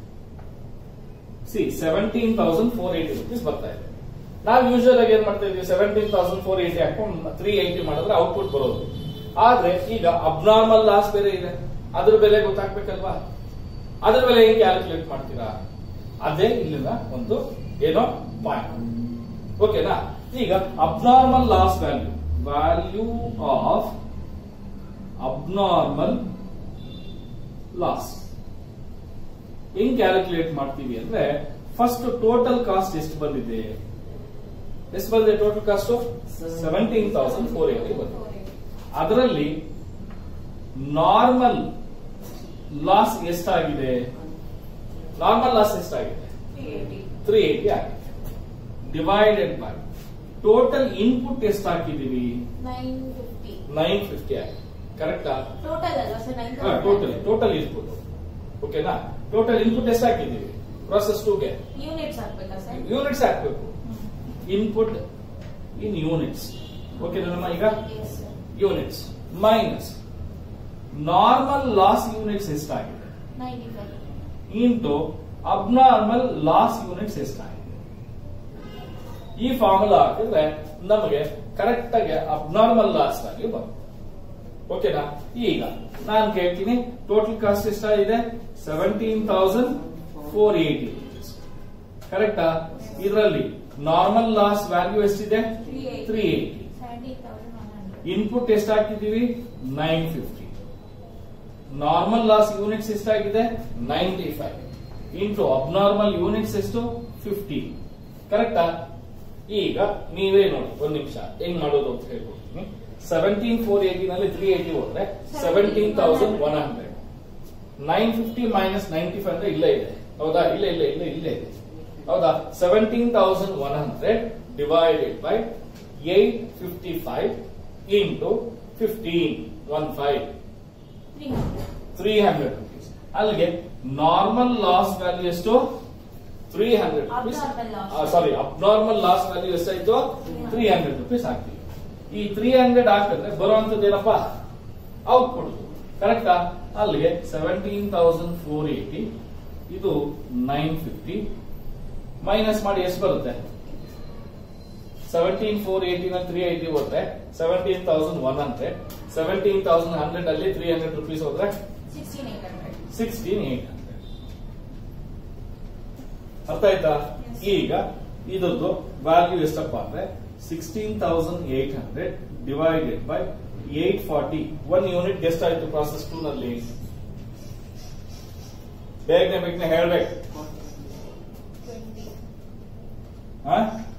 [SPEAKER 1] ಸಿ seventeen thousand four eighty rupees ಬರ್ತಾ ಇದೆ ನಾವು ಯೂಶುವಲ್ ಆಗಿ ಏನ್ ಮಾಡ್ತಾ ಇದೀವಿ ಸೆವೆಂಟೀನ್ ತೌಸಂಡ್ ಫೋರ್ ಏಯ್ಟಿ ಹಾಕೊಂಡು ತ್ರೀ ಏಯ್ಟಿ ಮಾಡಿದ್ರೆ ಔಟ್ಪುಟ್ ಬರೋದು ಆದ್ರೆ ಈಗ ಅಬ್ನಾರ್ಮಲ್ ಲಾಸ್ ಬೇರೆ ಇದೆ ಅದ್ರ ಬೆಲೆ ಗೊತ್ತಾಗ್ಬೇಕಲ್ವಾ ಅದ್ರ ಬೆಲೆ ಹೆಂಗ್ ಕ್ಯಾಲ್ಕುಲೇಟ್ ಮಾಡ್ತೀರಾ ಅದೇ ಇಲ್ಲಿನ ಒಂದು ಏನೋ ಪಾಯಿಂಟ್ ಓಕೆನಾ ಈಗ abnormal loss value value of abnormal loss ಹೆಂಗ್ ಕ್ಯಾಲ್ಕುಲೇಟ್ ಮಾಡ್ತೀವಿ ಅಂದ್ರೆ ಫಸ್ಟ್ ಟೋಟಲ್ ಕಾಸ್ಟ್ ಎಷ್ಟು ಬಂದಿದೆ ಎಷ್ಟು ಬಂದಿದೆ total cost seventeen thousand four eighty ಬಂದಿದೆ ಅದರಲ್ಲಿ ನಾರ್ಮಲ್ ಲಾಸ್ ಎಷ್ಟಾಗಿದೆ ನಾರ್ಮಲ್ ಲಾಸ್ ಎಷ್ಟಾಗಿದೆ
[SPEAKER 2] 380.
[SPEAKER 1] ತ್ರೀ ಏಟಿ ಆಗಿದೆ ಡಿವೈಡೆಡ್ ಬೈ ಟೋಟಲ್ ಇನ್ಪುಟ್ ಎಷ್ಟು ಹಾಕಿದೀವಿ
[SPEAKER 2] 950.
[SPEAKER 1] ನೈನ್ ಫಿಫ್ಟಿ ಆಗಿದೆ ಕರೆಕ್ಟಾ
[SPEAKER 2] Total ಅಲ್ವಾ ಸರ್ 950?
[SPEAKER 1] ಟೋಟಲ್ ಟೋಟಲ್ ಇನ್ಪುಟ್ ಓಕೆನಾ ಟೋಟಲ್ ಇನ್ಪುಟ್ ಎಷ್ಟು ಹಾಕಿದೀವಿ ಪ್ರೊಸೆಸ್ ಟೂಗೆ
[SPEAKER 2] Units ಹಾಕ್ಬೇಕಾ ಸರ್?
[SPEAKER 1] ಯೂನಿಟ್ಸ್ ಹಾಕ್ಬೇಕು ಇನ್ಪುಟ್ ಇನ್ ಯೂನಿಟ್ಸ್ ಓಕೆ ನಮ್ಮ ಈಗ
[SPEAKER 2] Yes, sir.
[SPEAKER 1] Units minus normal loss units ಎಷ್ಟಾಗಿದೆ
[SPEAKER 2] 95.
[SPEAKER 1] ಇಂಟು ಅಬ್ನಾರ್ಮಲ್ ಲಾಸ್ ಯೂನಿಟ್ಸ್ ಎಷ್ಟಾಗಿದೆ ಈ ಫಾರ್ಮುಲಾ ಹಾಕಿದ್ರೆ ನಮಗೆ ಕರೆಕ್ಟ್ ಆಗಿ ಅಬ್ನಾರ್ಮಲ್ ಲಾಸ್ ವ್ಯಾಲ್ಯೂ ಬರುತ್ತೆ ಓಕೆನಾ ಈಗ ನಾನು ಕೇಳ್ತೀನಿ ಟೋಟಲ್ ಕಾಸ್ಟ್ ಎಷ್ಟಾಗಿದೆ ಸೆವೆಂಟೀನ್ ತೌಸಂಡ್ ಫೋರ್ ಏಟಿ ಕರೆಕ್ಟಾ ಇದರಲ್ಲಿ ನಾರ್ಮಲ್ ಲಾಸ್ ವ್ಯಾಲ್ಯೂ ಎಷ್ಟಿದೆ three eighty
[SPEAKER 2] seventeen thousand one hundred
[SPEAKER 1] input ಎಷ್ಟಾಕಿದ್ದೀವಿ nine fifty normal loss units ಎಷ್ಟಾಗಿದೆ ninety five into abnormal units ಎಷ್ಟು ಫಿಫ್ಟಿ ಕರೆಕ್ಟಾ ಈಗ ನೀವೇ ನೋಡಿ ಒಂದ್ ನಿಮಿಷ ಹೆಂಗ್ ಮಾಡೋದು ಅಂತ ಹೇಳ್ಕೊಡ್ತೀನಿ ಸೆವೆಂಟೀನ್ ಫೋರ್ ಏಟಿ ನಲ್ಲಿ ತ್ರೀ ಏಟಿ ಹೋದ್ರೆ seventeen thousand one hundred nine fifty minus ninety five ಅಂದ್ರೆ ಇಲ್ಲೇ ಇದೆ ಹೌದಾ ಇಲ್ಲ ಇಲ್ಲ ಇಲ್ಲ ಇಲ್ಲೇ ಇದೆ ಹೌದಾ seventeen thousand one hundred divided by eight fifty five into fifteen one five
[SPEAKER 2] three hundred
[SPEAKER 1] three hundred rupees ಅಲ್ಲಿಗೆ ನಾರ್ಮಲ್ ಲಾಸ್ ವ್ಯಾಲ್ಯೂ ಎಷ್ಟು three hundred rupees
[SPEAKER 2] Abnormal loss.
[SPEAKER 1] Sorry abnormal loss value ಎಷ್ಟಾಯ್ತು ತ್ರೀ ಹಂಡ್ರೆಡ್ ರುಪೀಸ್ ಹಾಕ್ತೀವಿ ಈ three hundred ಹಾಕಿದ್ರೆ ಬರುವಂತದ್ದು ಏನಪ್ಪಾ output ಕರೆಕ್ಟಾ ಅಲ್ಲಿಗೆ ಸೆವೆಂಟೀನ್ ತೌಸಂಡ್ ಫೋರ್ ಏಟಿ ಇದು ನೈನ್ ಫಿಫ್ಟಿ ಮೈನಸ್ ಮಾಡಿ ಎಷ್ಟು ಬರುತ್ತೆ ಸೆವೆಂಟೀನ್ ಫೋರ್ ಏಟಿನ ತ್ರೀ ಏಟಿ ಹೋದ್ರೆ seventeen thousand one hundred seventeen thousand hundred ಅಲ್ಲಿ ತ್ರೀ ಹಂಡ್ರೆಡ್ ರುಪೀಸ್ ಹೋದ್ರೆ
[SPEAKER 2] sixteen eight hundred
[SPEAKER 1] sixteen eight hundred ಅರ್ಥ ಆಯ್ತಾ
[SPEAKER 2] Yes.
[SPEAKER 1] ಈಗ ಇದರದ್ದು ವ್ಯಾಲ್ಯೂ ಎಷ್ಟಪ್ಪ ಅಂದ್ರೆ sixteen thousand eight hundred divided by eight forty one unit ಎಷ್ಟಾಯ್ತು ಪ್ರಾಸೆಸ್ ಟೂ ನಲ್ಲಿ ಬೇಗನೆ ಬೇಗನೆ ಹೇಳ್ಬೇಕು
[SPEAKER 2] ಟ್ವೆಂಟಿ
[SPEAKER 1] ಹಾ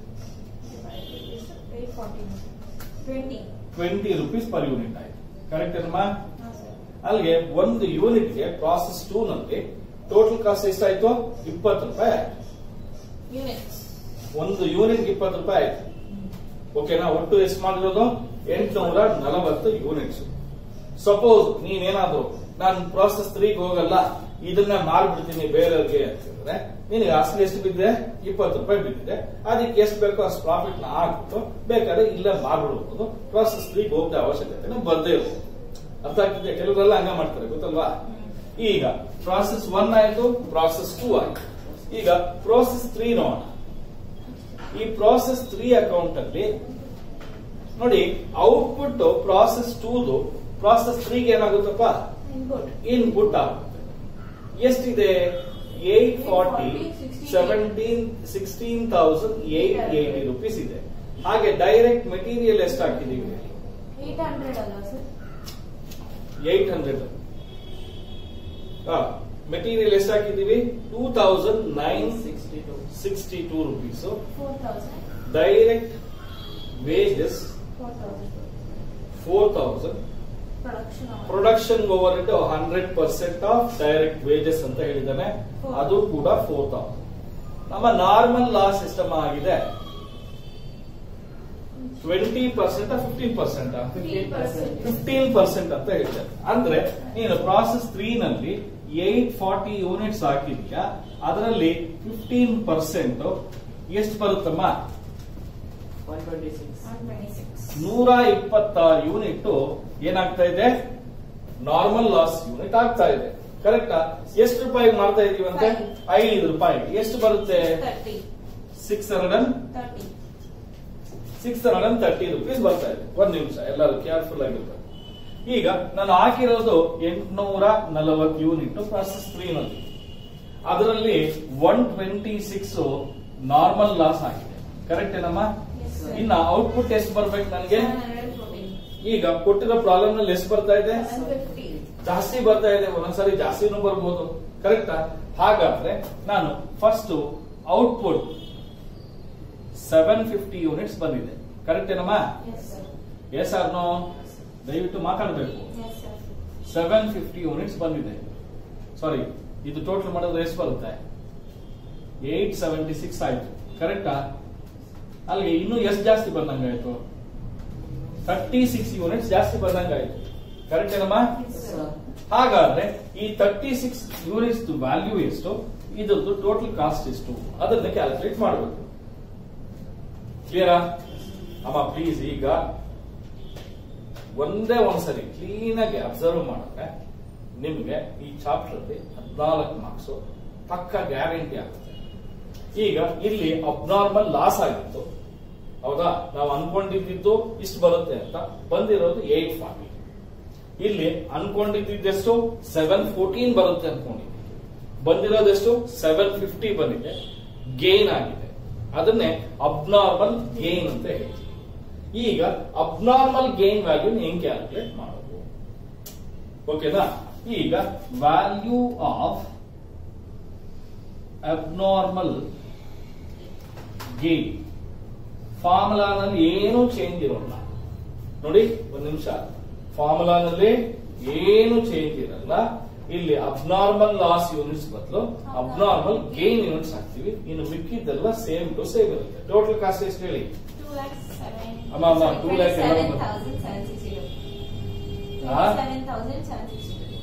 [SPEAKER 2] eight forty twenty
[SPEAKER 1] twenty rupees per unit ಆಯ್ತು ಕರೆಕ್ಟ್ ಏನಮ್ಮ
[SPEAKER 2] ಹಾಂ ಸರ್
[SPEAKER 1] ಅಲ್ಲಿಗೆ ಒಂದು ಯೂನಿಟ್ಗೆ ಪ್ರಾಸೆಸ್ ಟೂ ನಲ್ಲಿ ಟೋಟಲ್ ಕಾಸ್ಟ್ ಎಷ್ಟಾಯ್ತು ಇಪ್ಪತ್ತು ರೂಪಾಯಿ ಆಯ್ತು
[SPEAKER 2] ಯೂನಿಟ್ಸ್
[SPEAKER 1] ಒಂದು ಯೂನಿಟ್ ಇಪ್ಪತ್ತು ರೂಪಾಯಿ ಆಯ್ತು ಓಕೆನಾ ಒಟ್ಟು ಎಷ್ಟು ಮಾಡಿರೋದು ಎಂಟುನೂರ ನಲವತ್ತು ಯೂನಿಟ್ಸ್ ಸಪೋಸ್ ನೀನೇನಾದ್ರು ನಾನು ಪ್ರಾಸೆಸ್ ತ್ರೀಗೆ ಹೋಗಲ್ಲ ಇದನ್ನ ಮಾರ್ಬಿಡ್ತೀನಿ ಬೇರೆಯವ್ರಿಗೆ ಅಂತಂದ್ರೆ ನಿನಗೆ ಅಸಲು ಎಷ್ಟು ಬಿದ್ದಿದೆ ಇಪ್ಪತ್ತು ರೂಪಾಯಿ ಬಿದ್ದಿದೆ ಅದಕ್ಕೆ ಎಷ್ಟು ಬೇಕೋ ಅಷ್ಟು ಪ್ರಾಫಿಟ್ ನ ಹಾಕ್ಬಿಟ್ಟು ಬೇಕಾದ್ರೆ ಇಲ್ಲೇ ಮಾರ್ಬಿಡ್ಬೋದು ಪ್ರಾಸೆಸ್ ತ್ರೀಗೆ ಹೋಗದ ಅವಶ್ಯಕತೆ ಬರ್ದೇ ಇರ್ಬೋದು ಅರ್ಥ ಆಗ್ತಿದೆ ಕೆಲವರೆಲ್ಲ ಹಂಗ ಮಾಡ್ತಾರೆ ಗೊತ್ತಲ್ವಾ ಈಗ ಪ್ರಾಸೆಸ್ ಒನ್ ಆಯ್ತು ಪ್ರಾಸೆಸ್ ಟೂ ಆಯ್ತು ಈಗ ಪ್ರಾಸೆಸ್ ತ್ರೀ ನೋಡೋಣ ಈ ಪ್ರಾಸೆಸ್ ತ್ರೀ ಅಕೌಂಟ್ ಅಲ್ಲಿ ನೋಡಿ ಔಟ್ಪುಟ್ ಪ್ರಾಸೆಸ್ ಟೂದು ಪ್ರಾಸೆಸ್ ತ್ರೀಗೆ ಏನಾಗುತ್ತಪ್ಪ
[SPEAKER 2] ಇನ್ಪುಟ್
[SPEAKER 1] ಇನ್ಪುಟ್ ಆಗುತ್ತೆ ಎಷ್ಟಿದೆ eight forty seventeen sixteen thousand eight eighty rupees ಇದೆ ಹಾಗೆ ಡೈರೆಕ್ಟ್ ಮೆಟೀರಿಯಲ್ ಎಷ್ಟು ಹಾಕಿದೀವಿ
[SPEAKER 2] ಏಟ್ ಹಂಡ್ರೆಡ್ ಅಲ್ಲ ಸರ್
[SPEAKER 1] ಏಟ್ ಹಂಡ್ರೆಡ್ ಮೆಟೀರಿಯಲ್ ಎಷ್ಟು ಹಾಕಿದೀವಿ two thousand nine sixty two rupees
[SPEAKER 2] four thousand
[SPEAKER 1] direct wages
[SPEAKER 2] four thousand
[SPEAKER 1] four thousand
[SPEAKER 2] production
[SPEAKER 1] production overhead hundred percent of direct wages ಅಂತ ಹೇಳಿದ್ದಾನೆ
[SPEAKER 2] Four.
[SPEAKER 1] ಅದು ಕೂಡ four thousand ನಮ್ಮ normal ಲಾ system ಆಗಿದೆ twenty percent fifteen percent fifteen percent ಅಂತ ಹೇಳ್ತಾರೆ ಅಂದ್ರೆ ನೀನು ಪ್ರಾಸೆಸ್ ತ್ರೀ ನಲ್ಲಿ ಏಟ್ ಫಾರ್ಟಿ ಯೂನಿಟ್ಸ್ ಹಾಕಿದ್ಯಾ ಅದರಲ್ಲಿ ಫಿಫ್ಟೀನ್ ಪರ್ಸೆಂಟ್ ಎಷ್ಟು ಬರುತ್ತಮ್ಮ
[SPEAKER 2] ಒನ್ ಟ್ವೆಂಟಿ ಸಿಕ್ಸ್
[SPEAKER 1] ನೂರ ಇಪ್ಪತ್ತಾರು ಯೂನಿಟ್ ಏನಾಗ್ತಾ ಇದೆ ನಾರ್ಮಲ್ ಲಾಸ್ ಯೂನಿಟ್ ಆಗ್ತಾ ಇದೆ ಕರೆಕ್ಟಾ ಎಷ್ಟು ರೂಪಾಯಿ ಮಾಡ್ತಾ ಇದೀವಂತೆ ಐದು ರೂಪಾಯಿ ಎಷ್ಟು ಬರುತ್ತೆ
[SPEAKER 2] thirty
[SPEAKER 1] six hundred and
[SPEAKER 2] thirty
[SPEAKER 1] six hundred and thirty rupees ಬರ್ತಾ ಇದೆ ಒಂದ್ ನಿಮಿಷ ಎಲ್ಲರೂ ಕೇರ್ಫುಲ್ ಆಗಿರ್ತಾರೆ ಈಗ ನಾನು ಹಾಕಿರೋದು ಎಂಟುನೂರ ನಲವತ್ತು ಯೂನಿಟ್ ಪ್ರಾಸೆಸ್ ತ್ರೀ ನಲ್ಲಿ ಅದರಲ್ಲಿ one twenty six normal loss ಆಗಿದೆ ಕರೆಕ್ಟ್ ಏನಮ್ಮ
[SPEAKER 2] Yes, sir.
[SPEAKER 1] ಇನ್ನ ಔಟ್ಪುಟ್ ಎಷ್ಟು ಬರ್ಬೇಕು ನನಗೆ
[SPEAKER 2] ಸೆವೆನ್ ಹಂಡ್ರೆಡ್ ಫೋರ್ಟೀನ್
[SPEAKER 1] ಈಗ ಕೊಟ್ಟಿರೋ ಪ್ರಾಬ್ಲಮ್ ನಲ್ಲಿ ಎಷ್ಟು ಬರ್ತಾ ಇದೆ
[SPEAKER 2] ಸೆವೆನ್ ಫಿಫ್ಟಿ
[SPEAKER 1] ಜಾಸ್ತಿ ಬರ್ತಾ ಇದೆ ಒಂದೊಂದ್ಸರಿ ಜಾಸ್ತಿನೂ ಬರ್ಬೋದು ಕರೆಕ್ಟಾ ಹಾಗಾದ್ರೆ ನಾನು first output seven fifty units ಬಂದಿದೆ ಕರೆಕ್ಟ್ ಏನಮ್ಮ
[SPEAKER 2] ಎಸ್ ಸರ್
[SPEAKER 1] ಎಸ್ ನೋ ದಯವಿಟ್ಟು ಮಾತಾಡಬೇಕು
[SPEAKER 2] yes sir
[SPEAKER 1] seven fifty units ಬಂದಿದೆ ಸಾರಿ ಇದು ಟೋಟಲ್ ಮಾಡಿದ್ರೆ ಎಷ್ಟು ಬರುತ್ತೆ ಏಟ್ ಸೆವೆಂಟಿ ಸಿಕ್ಸ್ ಆಯ್ತು ಕರೆಕ್ಟಾ ಅಲ್ಲಿಗೆ ಇನ್ನೂ ಎಷ್ಟು ಜಾಸ್ತಿ ಬಂದಂಗಾಯ್ತು ತರ್ಟಿ ಸಿಕ್ಸ್ ಯೂನಿಟ್ಸ್ ಜಾಸ್ತಿ ಬಂದಂಗಾಯ್ತು ಕರೆಕ್ಟ್ ಏನಮ್ಮ ಹಾಗಾದ್ರೆ ಈ ತರ್ಟಿ ಸಿಕ್ಸ್ ಯೂನಿಟ್ಸ್ ವ್ಯಾಲ್ಯೂ ಎಷ್ಟು ಇದ್ರದ್ದು ಟೋಟಲ್ ಕಾಸ್ಟ್ ಎಷ್ಟು ಅದನ್ನ ಕ್ಯಾಲ್ಕುಲೇಟ್ ಮಾಡಬೇಕು ಕ್ಲಿಯರಾ ಅಮ್ಮ ಪ್ಲೀಸ್ ಈಗ ಒಂದೇ ಒಂದ್ಸರಿ ಕ್ಲೀನ್ ಆಗಿ ಅಬ್ಸರ್ವ್ ಮಾಡಿದ್ರೆ ನಿಮ್ಗೆ ಈ ಚಾಪ್ಟರ್ ಅಲ್ಲಿ ಹದಿನಾಲ್ಕು ಮಾರ್ಕ್ಸ್ ಪಕ್ಕ ಗ್ಯಾರಂಟಿ ಆಗುತ್ತೆ ಈಗ ಇಲ್ಲಿ ಅಬ್ನಾರ್ಮಲ್ ಲಾಸ್ ಆಗಿತ್ತು ಹೌದಾ ನಾವು ಅನ್ಕೊಂಡಿದ್ದು ಇಷ್ಟು ಬರುತ್ತೆ ಅಂತ ಬಂದಿರೋದು ಏಟ್ ಫಾರ್ಟಿ ಇಲ್ಲಿ ಅನ್ಕೊಂಡಿದ್ದೆಷ್ಟು ಸೆವೆನ್ ಫೋರ್ಟೀನ್ ಬರುತ್ತೆ ಅನ್ಕೊಂಡಿದ್ದೆ ಬಂದಿರೋದೆಷ್ಟು ಸೆವೆನ್ ಫಿಫ್ಟಿ ಬಂದಿದೆ ಗೇನ್ ಆಗಿದೆ ಅದನ್ನೇ ಅಬ್ನಾರ್ಮಲ್ ಗೇನ್ ಅಂತ ಹೇಳ್ತೀವಿ ಈಗ ಅಬ್ನಾರ್ಮಲ್ ಗೇನ್ ವ್ಯಾಲ್ಯೂ ಹೆಂಗ್ ಕ್ಯಾಲ್ಕುಲೇಟ್ ಮಾಡೋದು ಓಕೆನಾ ಈಗ ವ್ಯಾಲ್ಯೂ ಆಫ್ ಅಬ್ನಾರ್ಮಲ್ ಗೇನ್ ಫಾರ್ಮುಲಾನಲ್ಲಿ ಏನೂ ಚೇಂಜ್ ಇರೋಲ್ಲ ನೋಡಿ ಒಂದ್ ನಿಮಿಷ ಫಾರ್ಮುಲಾನಲ್ಲಿ ಏನು ಚೇಂಜ್ ಇರಲ್ಲ ಇಲ್ಲಿ ಅಬ್ನಾರ್ಮಲ್ ಲಾಸ್ ಯೂನಿಟ್ಸ್ ಬದಲು ಅಬ್ನಾರ್ಮಲ್ ಗೇನ್ ಯೂನಿಟ್ಸ್ ಹಾಕ್ತಿವಿ ಇನ್ನು ಮಿಕ್ಕಿದ್ದೆಲ್ಲ ಸೇಮ್ ಟು ಸೇಮ್ ಇರುತ್ತೆ ಟೋಟಲ್ ಕಾಸ್ಟ್ ಎಷ್ಟು ಹೇಳಿ
[SPEAKER 2] Two lakhs seven.
[SPEAKER 1] ಅಮ್ಮ, ಅಮ್ಮ,
[SPEAKER 2] sorry,
[SPEAKER 1] two lakh ಎಲ್ಲ
[SPEAKER 2] Seven
[SPEAKER 1] ಬಂತು.
[SPEAKER 2] thousand seven sixty two.
[SPEAKER 1] ಹಾ?
[SPEAKER 2] Seven thousand seven sixty two.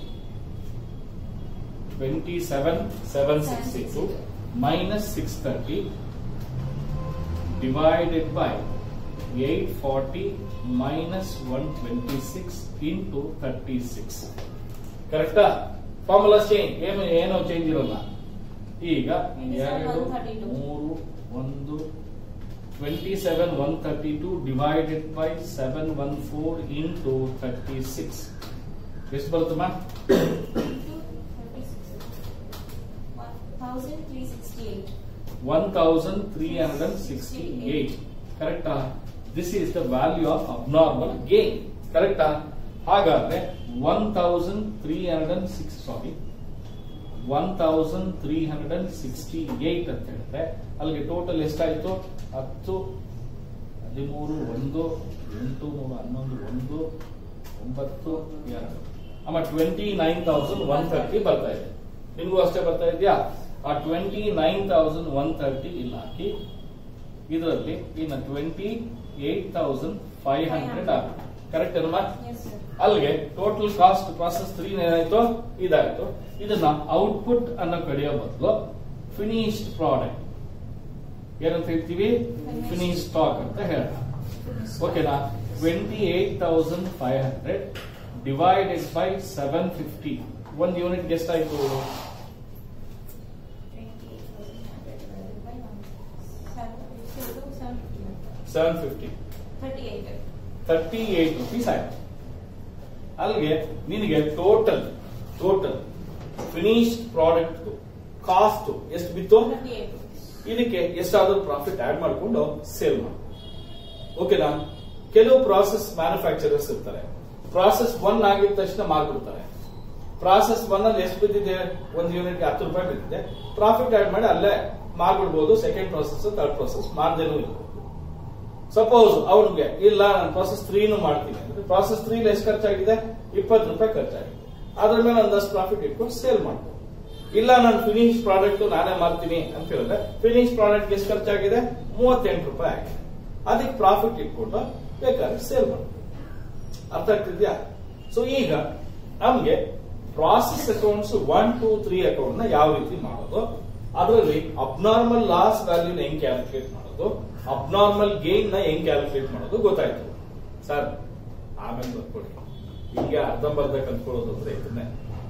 [SPEAKER 1] Twenty seven seven sixty two minus six thirty divided by eight forty minus one twenty six into thirty six ಕರೆಕ್ಟಾ formula change ಏನು ಏನೋ change ಇರೋಲ್ಲ ಈಗ ಎರಡು
[SPEAKER 2] 132.
[SPEAKER 1] ಮೂರು ಒಂದು twenty seven one thirty two divided by seven one four into thirty six ಎಷ್ಟು ಬರುತ್ತಮ್ಮ
[SPEAKER 2] One thousand three sixty eight.
[SPEAKER 1] One thousand three hundred and sixty eight ಕರೆಕ್ಟಾ this is the value of abnormal gain ಕರೆಕ್ಟಾ ಹಾಗಾದ್ರೆ one thousand three hundred and six sorry one thousand three hundred and sixty eight ಅಂತ ಹೇಳಿದ್ರೆ ಅಲ್ಲಿಗೆ total ಎಷ್ಟಾಯ್ತು ಹತ್ತು ಹದಿಮೂರು ಒಂದು ಎಂಟು ಮೂರು ಹನ್ನೊಂದು ಒಂದು ಒಂಬತ್ತು ಎರಡು ಅಮ್ಮ twenty nine thousand one thirty ಬರ್ತಾ ಇದೆ ನಿಮಗೂ ಅಷ್ಟೇ ಬರ್ತಾ ಇದೆಯಾ ಆ twenty nine thousand one thirty ಇಲ್ಲಿ ಹಾಕಿ ಇದರಲ್ಲಿ ಇನ್ನು twenty eight thousand five hundred ಆಗುತ್ತೆ ಕರೆಕ್ಟ್ ಏನಮ್ಮ
[SPEAKER 2] Yes, sir.
[SPEAKER 1] ಅಲ್ಲಿಗೆ ಟೋಟಲ್ ಕಾಸ್ಟ್ ಪ್ರಾಸೆಸ್ ತ್ರೀ ಏನಾಯ್ತು ಇದಾಯ್ತು ಇದನ್ನ ಔಟ್ಪುಟ್ ಅನ್ನ ಕಡಿಯೋ ಬದಲು ಫಿನಿಶ್ಡ್ ಪ್ರಾಡಕ್ಟ್ ಏನಂತ ಹೇಳ್ತೀವಿ ಫಿನಿಶ್ ಸ್ಟಾಕ್ ಅಂತ ಹೇಳೋಣ ಓಕೆನಾ twenty eight thousand five hundred divided by seven fifty ಒಂದು ಯೂನಿಟ್ ಎಷ್ಟಾಯ್ತು
[SPEAKER 2] Twenty eight thousand hundred divided by one. Seven, seven, seven fifty one.
[SPEAKER 1] Seven fifty
[SPEAKER 2] Thirty eight.
[SPEAKER 1] Thirty eight rupees ಆಯ್ತು ಅಲ್ಲಿಗೆ ನಿನಗೆ total total finished product cost ಎಷ್ಟು ಬಿತ್ತು
[SPEAKER 2] Thirty eight rupees.
[SPEAKER 1] ಇದಕ್ಕೆ ಎಷ್ಟಾದ್ರೂ profit add ಮಾಡಿಕೊಂಡು ಸೇಲ್ ಮಾಡಿ ಓಕೆನಾ ಕೆಲವು ಪ್ರಾಸೆಸ್ ಮ್ಯಾನುಫ್ಯಾಕ್ಚರರ್ಸ್ ಇರ್ತಾರೆ ಪ್ರಾಸೆಸ್ ಒನ್ ಆಗಿದ ತಕ್ಷಣ ಮಾರ್ಬಿಡ್ತಾರೆ ಪ್ರಾಸೆಸ್ ಒನ್ ಅಲ್ಲಿ ಎಷ್ಟು ಬಿದ್ದಿದೆ ಒಂದು ಯೂನಿಟ್ಗೆ ಹತ್ತು ರೂಪಾಯಿ ಬಿದ್ದಿದೆ ಪ್ರಾಫಿಟ್ ಆಡ್ ಮಾಡಿ ಅಲ್ಲೇ ಮಾರ್ಬಿಡ್ಬೋದು ಸೆಕೆಂಡ್ ಪ್ರಾಸೆಸ್ ಥರ್ಡ್ ಪ್ರಾಸೆಸ್ ಮಾಡ್ದೇನೂ ಇರ್ಬೋದು ಸಪೋಸ್ ಅವ್ನಿಗೆ ಇಲ್ಲ ನಾನು ಪ್ರಾಸೆಸ್ ತ್ರೀನು ಮಾಡ್ತೀನಿ ಅಂದ್ರೆ ಪ್ರಾಸೆಸ್ ತ್ರೀ ಎಷ್ಟು ಖರ್ಚಾಗಿದೆ ಇಪ್ಪತ್ತು ರೂಪಾಯಿ ಖರ್ಚಾಗಿದೆ ಅದ್ರ ಮೇಲೆ ಒಂದಷ್ಟು ಪ್ರಾಫಿಟ್ ಇಟ್ಕೊಂಡು ಸೇಲ್ ಮಾಡ್ಬೋದು ಇಲ್ಲ ನಾನು ಫಿನಿಶ್ ಪ್ರಾಡಕ್ಟ್ ನಾನೇ ಮಾಡ್ತೀನಿ ಅಂತ ಹೇಳಿದ್ರೆ ಫಿನಿಶ್ ಪ್ರಾಡಕ್ಟ್ ಎಷ್ಟು ಖರ್ಚಾಗಿದೆ ಮೂವತ್ತೆಂಟು ರೂಪಾಯಿ ಆಗಿದೆ ಅದಕ್ಕೆ ಪ್ರಾಫಿಟ್ ಇಟ್ಕೊಂಡು ಬೇಕಾದ್ರೆ ಸೇಲ್ ಮಾಡ್ಬೋದು ಅರ್ಥ ಆಗ್ತಿದ್ಯಾ ಸೊ ಈಗ ನಮ್ಗೆ process accounts one two three account ನ ಯಾವ ರೀತಿ ಮಾಡೋದು ಅದರಲ್ಲಿ ಅಬ್ನಾರ್ಮಲ್ ಲಾಸ್ ವ್ಯಾಲ್ಯೂನ ಹೆಂಗ್ ಕ್ಯಾಲ್ಕುಲೇಟ್ ಮಾಡೋದು ಅಬ್ನಾರ್ಮಲ್ ಗೇನ್ ನ ಹೆಂಗ್ ಕ್ಯಾಲ್ಕುಲೇಟ್ ಮಾಡೋದು ಗೊತ್ತಾಯ್ತು ಸರ್ ಆಮೇಲೆ ಬರ್ಕೊಡಿ ಈಗ ಅರ್ಧಂಬರ್ಧ ಕಲ್ತ್ಕೊಳ್ಳೋದು ಅಂದ್ರೆ ಇದನ್ನೇ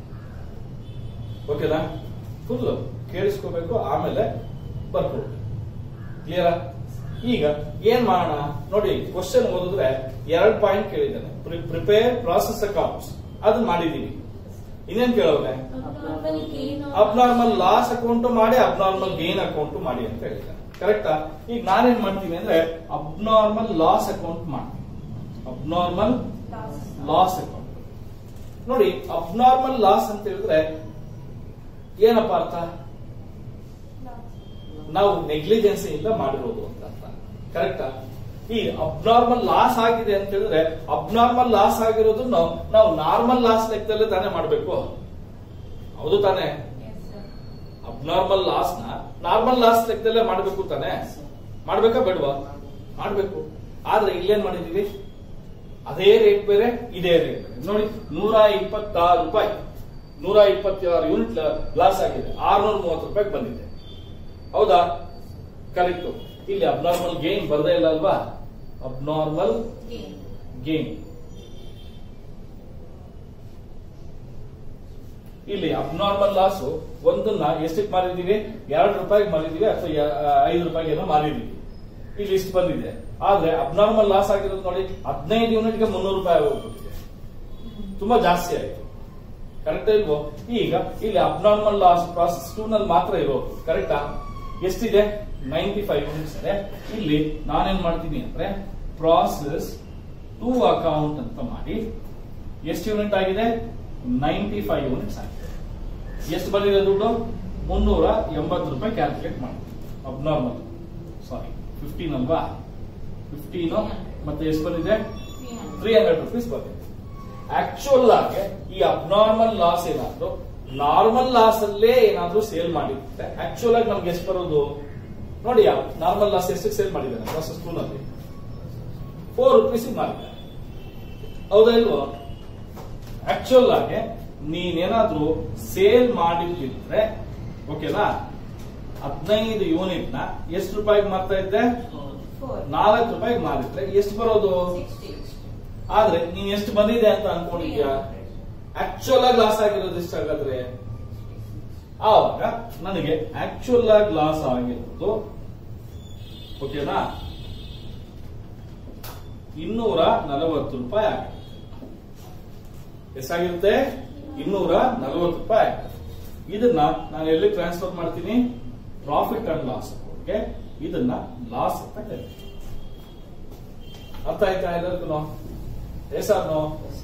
[SPEAKER 1] ಓಕೆನಾ ಫುಲ್ ಕೇಳಿಸ್ಕೋಬೇಕು ಆಮೇಲೆ ಬರ್ಕೊಡಿ ಕ್ಲಿಯರಾ ಈಗ ಏನ್ ಮಾಡೋಣ ನೋಡಿ ಕ್ವಶನ್ ಓದಿದ್ರೆ ಎರಡ್ ಪಾಯಿಂಟ್ ಕೇಳಿದ್ದಾನೆ ಪ್ರಿಪೇರ್ ಪ್ರಾಸೆಸ್ ಅಕೌಂಟ್ಸ್ ಅದು ಮಾಡಿದೀವಿ ಇನ್ನೇನ್ ಕೇಳೋನೆ
[SPEAKER 2] Abnormal gain or-
[SPEAKER 1] abnormal loss account ಮಾಡಿ ಅಬ್ನಾರ್ಮಲ್ ಗೇನ್ ಅಕೌಂಟ್ ಮಾಡಿ ಅಂತ ಹೇಳಿದ್ದಾನೆ ಕರೆಕ್ಟಾ ಈಗ ನಾನೇನ್ ಮಾಡ್ತೀನಿ ಅಂದ್ರೆ ಅಬ್ನಾರ್ಮಲ್ ಲಾಸ್ ಅಕೌಂಟ್ ಮಾಡ್ತೀನಿ ಅಬ್ನಾರ್ಮಲ್
[SPEAKER 2] Loss.
[SPEAKER 1] ಲಾಸ್ ಅಕೌಂಟ್ ನೋಡಿ ಅಬ್ನಾರ್ಮಲ್ ಲಾಸ್ ಅಂತ ಹೇಳಿದ್ರೆ ಏನಪ್ಪ ಅರ್ಥ
[SPEAKER 2] Loss.
[SPEAKER 1] ನಾವು ನೆಗ್ಲಿಜೆನ್ಸಿ ಇಂದ ಮಾಡಿರೋದು ಅಂತ ಅರ್ಥ ಕರೆಕ್ಟಾ ಈ ಅಬ್ನಾರ್ಮಲ್ ಲಾಸ್ ಆಗಿದೆ ಅಂತ ಹೇಳಿದ್ರೆ ಅಬ್ನಾರ್ಮಲ್ ಲಾಸ್ ಆಗಿರೋದನ್ನು ನಾವು ನಾರ್ಮಲ್ ಲಾಸ್ ಲೆಕ್ಕದಲ್ಲೇ ತಾನೇ ಮಾಡಬೇಕು ಹೌದು ತಾನೇ
[SPEAKER 2] Yes, sir.
[SPEAKER 1] ಅಬ್ನಾರ್ಮಲ್ ಲಾಸ್ ನ ನಾರ್ಮಲ್ ಲಾಸ್ ಲೆಕ್ಕದಲ್ಲೇ ಮಾಡಬೇಕು ತಾನೇ ಮಾಡ್ಬೇಕಾ ಬೇಡವಾ ಮಾಡ್ಬೇಕು ಆದ್ರೆ ಇಲ್ಲೇನ್ ಮಾಡಿದೀವಿ ಅದೇ ರೇಟ್ ಬೇರೆ ಇದೇ ರೇಟ್ ಬೇರೆ ನೋಡಿ ನೂರ ಇಪ್ಪತ್ತಾರು ರೂಪಾಯಿ ನೂರ ಇಪ್ಪತ್ತಾರು ಯೂನಿಟ್ ಲಾಸ್ ಆಗಿದೆ ಆರ್ನೂರ ಮೂವತ್ತು ರೂಪಾಯಿ ಬಂದಿದೆ ಹೌದಾ ಕರೆಕ್ಟ್ ಇಲ್ಲಿ ಅಬ್ನಾರ್ಮಲ್ ಗೇನ್ ಬರ್ದೇ ಇಲ್ಲ ಅಲ್ವಾ ಅಬ್ನಾರ್ಮಲ್
[SPEAKER 2] Gain.
[SPEAKER 1] ಗೇನ್ ಇಲ್ಲಿ ಅಬ್ನಾರ್ಮಲ್ ಲಾಸ್ ಒಂದನ್ನ ಎಷ್ಟಕ್ಕೆ ಮಾರಿದೀವಿ ಎರಡು ರೂಪಾಯಿಗೆ ಮಾರಿದೀವಿ ಅಥವಾ ಯ- ಐದು ರೂಪಾಯಿಗೆ ಏನೋ ಮಾರಿದೀವಿ ಇಲ್ಲಿ ಇಷ್ಟು ಬಂದಿದೆ ಆದ್ರೆ ಅಬ್ನಾರ್ಮಲ್ ಲಾಸ್ ಆಗಿರೋದು ನೋಡಿ ಹದಿನೈದು ಯೂನಿಟ್ಗೆ ಮುನ್ನೂರು ರೂಪಾಯಿ ಹೋಗ್ಬಿಟ್ಟಿದೆ ತುಂಬಾ ಜಾಸ್ತಿ ಆಯ್ತು ಕರೆಕ್ಟ್ ಇಲ್ವೋ ಈಗ ಇಲ್ಲಿ ಅಬ್ನಾರ್ಮಲ್ ಲಾಸ್ ಪ್ರಾಸೆಸ್ ಟೂ ನಲ್ಲಿ ಮಾತ್ರ ಇರೋದು ಕರೆಕ್ಟಾ ಎಷ್ಟಿದೆ ನೈಂಟಿ ಫೈವ್ ಯೂನಿಟ್ಸ್ ಇದೆ ಇಲ್ಲಿ ನಾನೇನ್ ಮಾಡ್ತೀನಿ ಅಂದ್ರೆ ಪ್ರಾಸೆಸ್ ಟೂ ಅಕೌಂಟ್ ಅಂತ ಮಾಡಿ ಎಷ್ಟು ಯೂನಿಟ್ ಆಗಿದೆ ನೈಂಟಿ ಫೈವ್ ಯೂನಿಟ್ಸ್ ಆಗಿದೆ ಎಷ್ಟು ಬಂದಿದೆ ದುಡ್ಡು ಮುನ್ನೂರ ಎಂಬತ್ತು ರೂಪಾಯಿ ಕ್ಯಾಲ್ಕುಲೇಟ್ ಮಾಡಿ ಅಬ್ನಾರ್ಮಲ್ ಸಾರಿ ಫಿಫ್ಟೀನ್ ಅಲ್ವಾ ಫಿಫ್ಟೀನು ಮತ್ತೆ ಎಷ್ಟು ಬಂದಿದೆ ತ್ರೀ ಹಂಡ್ರೆಡ್ ರುಪೀಸ್ ಬಂದಿದೆ ಆಕ್ಚುಯಲ್ ಆಗಿ ಈ ಅಬ್ನಾರ್ಮಲ್ ಲಾಸ್ ಏನಾದ್ರು ನಾರ್ಮಲ್ ಲಾಸ್ ಅಲ್ಲೇ ಏನಾದ್ರೂ ಸೇಲ್ ಮಾಡಿರುತ್ತೆ ಆಕ್ಚುಯಲ್ ಆಗಿ ನಮ್ಗೆ ಎಷ್ಟು ಬರೋದು ನೋಡಿ ನಾರ್ಮಲ್ ಲಾಸ್ ಎಷ್ಟು ಸೇಲ್ ಮಾಡಿದ್ದಾನೆ ಪ್ರೊಸೆಸ್ ಟೂ ನಲ್ಲಿ ಫೋರ್ ರುಪೀಸ್ ಮಾಡಿದ್ದಾನೆ ಹೌದಾ ಇಲ್ವೋ ಆಕ್ಚುಯಲ್ ಆಗಿ ನೀನೇನಾದ್ರೂ ಸೇಲ್ ಮಾಡಿದ್ರೆ ಓಕೆನಾ ಹದಿನೈದು ಯೂನಿಟ್ ನ ಎಷ್ಟು ರೂಪಾಯಿಗೆ ಮಾರ್ತಾ ಇದ್ದೆ
[SPEAKER 2] ಫೋರ್
[SPEAKER 1] ನಾಲ್ಕು ರೂಪಾಯಿಗೆ ಮಾರಿದ್ರೆ ಎಷ್ಟು ಬರೋದು
[SPEAKER 2] ಸಿಕ್ಸ್ಟಿ
[SPEAKER 1] ಆದ್ರೆ ನೀನ್ ಎಷ್ಟು ಬಂದಿದೆ ಅಂತ ಅನ್ಕೊಂಡಿದ್ಯಾ ಆಕ್ಚುಯಲ್ ಆಗಿ ಲಾಸ್ ಆಗಿರೋದು ಎಷ್ಟಾಗಾದ್ರೆ ಆವಾಗ ನನಗೆ ಆಕ್ಚುಯಲ್ ಆಗಿ ಲಾಸ್ ಆಗಿರೋದು ಓಕೆನಾ ಇನ್ನೂರ ನಲವತ್ತು ರೂಪಾಯಿ ಆಗಿದೆ ಎಷ್ಟಾಗಿರುತ್ತೆ ಇನ್ನೂರ ನಲವತ್ತು ರೂಪಾಯಿ ಆಗಿದೆ ಇದನ್ನ ನಾನು ಎಲ್ಲಿ ಟ್ರಾನ್ಸ್ಫರ್ ಮಾಡ್ತೀನಿ ಪ್ರಾಫಿಟ್ ಅಂಡ್ ಲಾಸ್ ಅಕೌಂಟ್ಗೆ ಇದನ್ನ ಲಾಸ್ ಅಂತ ಕರಿತೀನಿ ಅರ್ಥ ಆಯ್ತಾ ಎಲ್ಲರಿಗೂ ಎಸಾರ್ನೋ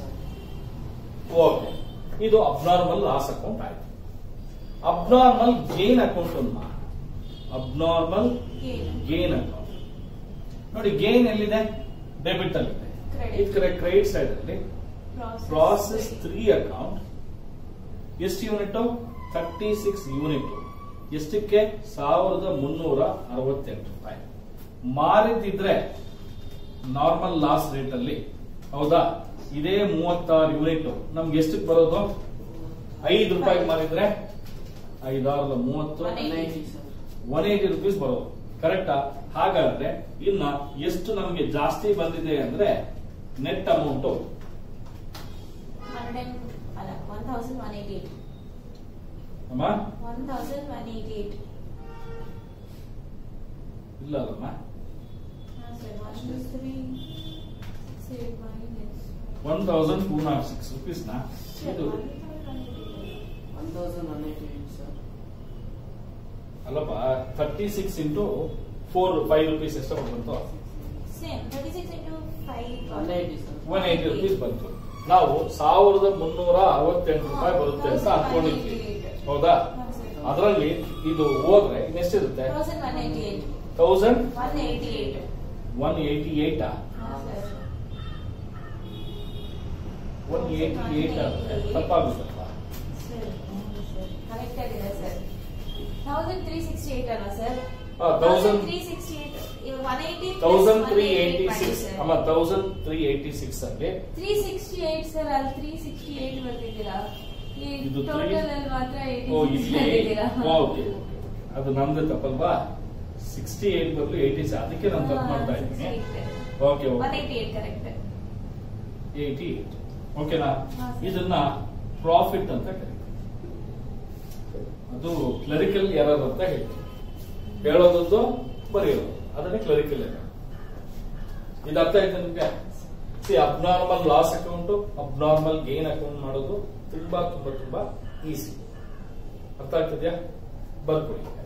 [SPEAKER 1] ಓಕೆ ಇದು ಅಬ್ನಾರ್ಮಲ್ ಲಾಸ್ ಅಕೌಂಟ್ ಆಯ್ತು ಅಬ್ನಾರ್ಮಲ್ ಗೇನ್ ಅಕೌಂಟ್ ಒಂದು ಮಾಡಿ ಅಬ್ನಾರ್ಮಲ್ ಗೇನ್ ಅಕೌಂಟ್ ನೋಡಿ ಗೇನ್ ಎಲ್ಲಿದೆ ಡೆಬಿಟ್ ಅಲ್ಲಿದೆ
[SPEAKER 2] Credit.
[SPEAKER 1] ಈ ಕಡೆ ಕ್ರೆಡಿಟ್ ಸೈಡ್ ಅಲ್ಲಿ ಪ್ರಾಸೆಸ್ ತ್ರೀ ಅಕೌಂಟ್ ಎಷ್ಟು ಯೂನಿಟ್ ಥರ್ಟಿ ಸಿಕ್ಸ್ ಯೂನಿಟ್ ಎಷ್ಟಕ್ಕೆ ಸಾವಿರದ ಮುನ್ನೂರ ಅರವತ್ತೆಂಟು ರೂಪಾಯಿ ಮಾರಿದ್ರೆ ನಾರ್ಮಲ್ ಲಾಸ್ ರೇಟ್ ಅಲ್ಲಿ ಹೌದಾ ಇದೇ ಮೂವತ್ತಾರು ಯೂನಿಟ್ ನಮ್ಗೆ ಎಷ್ಟಕ್ಕೆ ಬರೋದು ಐದು ರೂಪಾಯಿ ಮಾರಿದ್ರೆ ಐದಾರದ ಮೂವತ್ತು
[SPEAKER 2] One eighty.
[SPEAKER 1] One eighty rupees ಬರೋದು ಕರೆಕ್ಟಾ ಹಾಗಾದ್ರೆ ಇನ್ನ ಎಷ್ಟು ನಮಗೆ ಜಾಸ್ತಿ ಬಂದಿದೆ ಅಂದ್ರೆ ನೆಟ್ ಅಮೌಂಟ್
[SPEAKER 2] ಹಂಡ್ರೆಡ್ ಅಲ್ಲ one thousand one eighty eight
[SPEAKER 1] ಅಮ್ಮ
[SPEAKER 2] one thousand one eighty eight
[SPEAKER 1] ಇಲ್ಲ ಅಲ್ಲಮ್ಮ
[SPEAKER 2] sir one two three six eight minus
[SPEAKER 1] one thousand two naught six rupees ನ ಇದು
[SPEAKER 3] one thousand one eighty sir
[SPEAKER 1] ಅಲ್ಲಪ್ಪ thirty six into four five rupees ಎಷ್ಟು ಬಂತು
[SPEAKER 2] same thirty six into five
[SPEAKER 3] one eighty sir
[SPEAKER 1] one eighty rupees ಬಂತು ನಾವು ಸಾವಿರದ ಮುನ್ನೂರ ಅರವತ್ತೆಂಟು ರೂಪಾಯಿ ಬರುತ್ತೆ ಅಂತ ಅನ್ಕೊಂಡಿದ್ವಿ ಹೌದಾ ಅದರಲ್ಲಿ ಇದು ಹೋದ್ರೆ ಇನ್ನೆಷ್ಟಿರುತ್ತೆ
[SPEAKER 2] thousand one eighty eight
[SPEAKER 1] thousand
[SPEAKER 2] one eighty eight
[SPEAKER 1] one eighty eight one eighty eight ಅಂದ್ರೆ ತಪ್ಪಾಗುತ್ತಲ್ವಾ
[SPEAKER 2] ಕರೆಕ್ಟ್ ಆಗಿದೆ sir thousand three sixty eight ಅಲ್ಲ ಸರ್
[SPEAKER 1] ಹಾ, 1000
[SPEAKER 2] three sixty eight one eighty
[SPEAKER 1] thousand three eighty six ಅಮ್ಮ ತೌಸಂಡ್ ತ್ರೀ ಏಟಿ ಸಿಕ್ಸ್ ಅಲ್ಲಿ
[SPEAKER 2] three sixty eight sir ಅಲ್ಲಿ three sixty eight ಬರ್ತಿದ್ದೀರಾ ಈ
[SPEAKER 1] ಇದು three-
[SPEAKER 2] ಟೋಟಲ್ ಅಲ್ಲಿ ಮಾತ್ರ
[SPEAKER 1] ಓ
[SPEAKER 2] ಏಯ್ಟಿ
[SPEAKER 1] ಇಲ್ಲಿ
[SPEAKER 2] ಬರ್ತಿದ್ದೀರಾ
[SPEAKER 1] ಓಕೆ ಅದು ನಮ್ದು ತಪ್ಪಲ್ವಾ ಸಿಕ್ಸ್ಟಿ ಏಟ್ ಬದಲು ಏಯ್ಟಿ ಅದಕ್ಕೆ ನಾನು ತಪ್ಪು ಮಾಡ್ತಾ ಇದ್ದೀನಿ okay
[SPEAKER 2] one
[SPEAKER 1] okay
[SPEAKER 2] eighty eight correct
[SPEAKER 1] eighty eight ಓಕೆನಾ
[SPEAKER 2] ಹಾ, ಸರ್.
[SPEAKER 1] ಇದನ್ನ ಪ್ರಾಫಿಟ್ ಅಂತ ಕರೀತೀವಿ ಅದು ಕ್ಲರಿಕಲ್ ಎರರ್ ಅಂತ ಹೇಳ್ತೀವಿ ಹೇಳೋದದ್ದು ಬರೆಯೋದು ಅದನ್ನೇ ಕ್ಲರಿಕಲ್ ಎರರ್ ಇದು ಅರ್ಥ ಆಯ್ತು ನಿಮ್ಗೆ see abnormal loss account abnormal gain account ಮಾಡೋದು ತುಂಬಾ ತುಂಬಾ ತುಂಬಾ ಈಸಿ ಅರ್ಥ ಆಗ್ತದ್ಯಾ ಬರ್ಕೊಳ್ಳಿ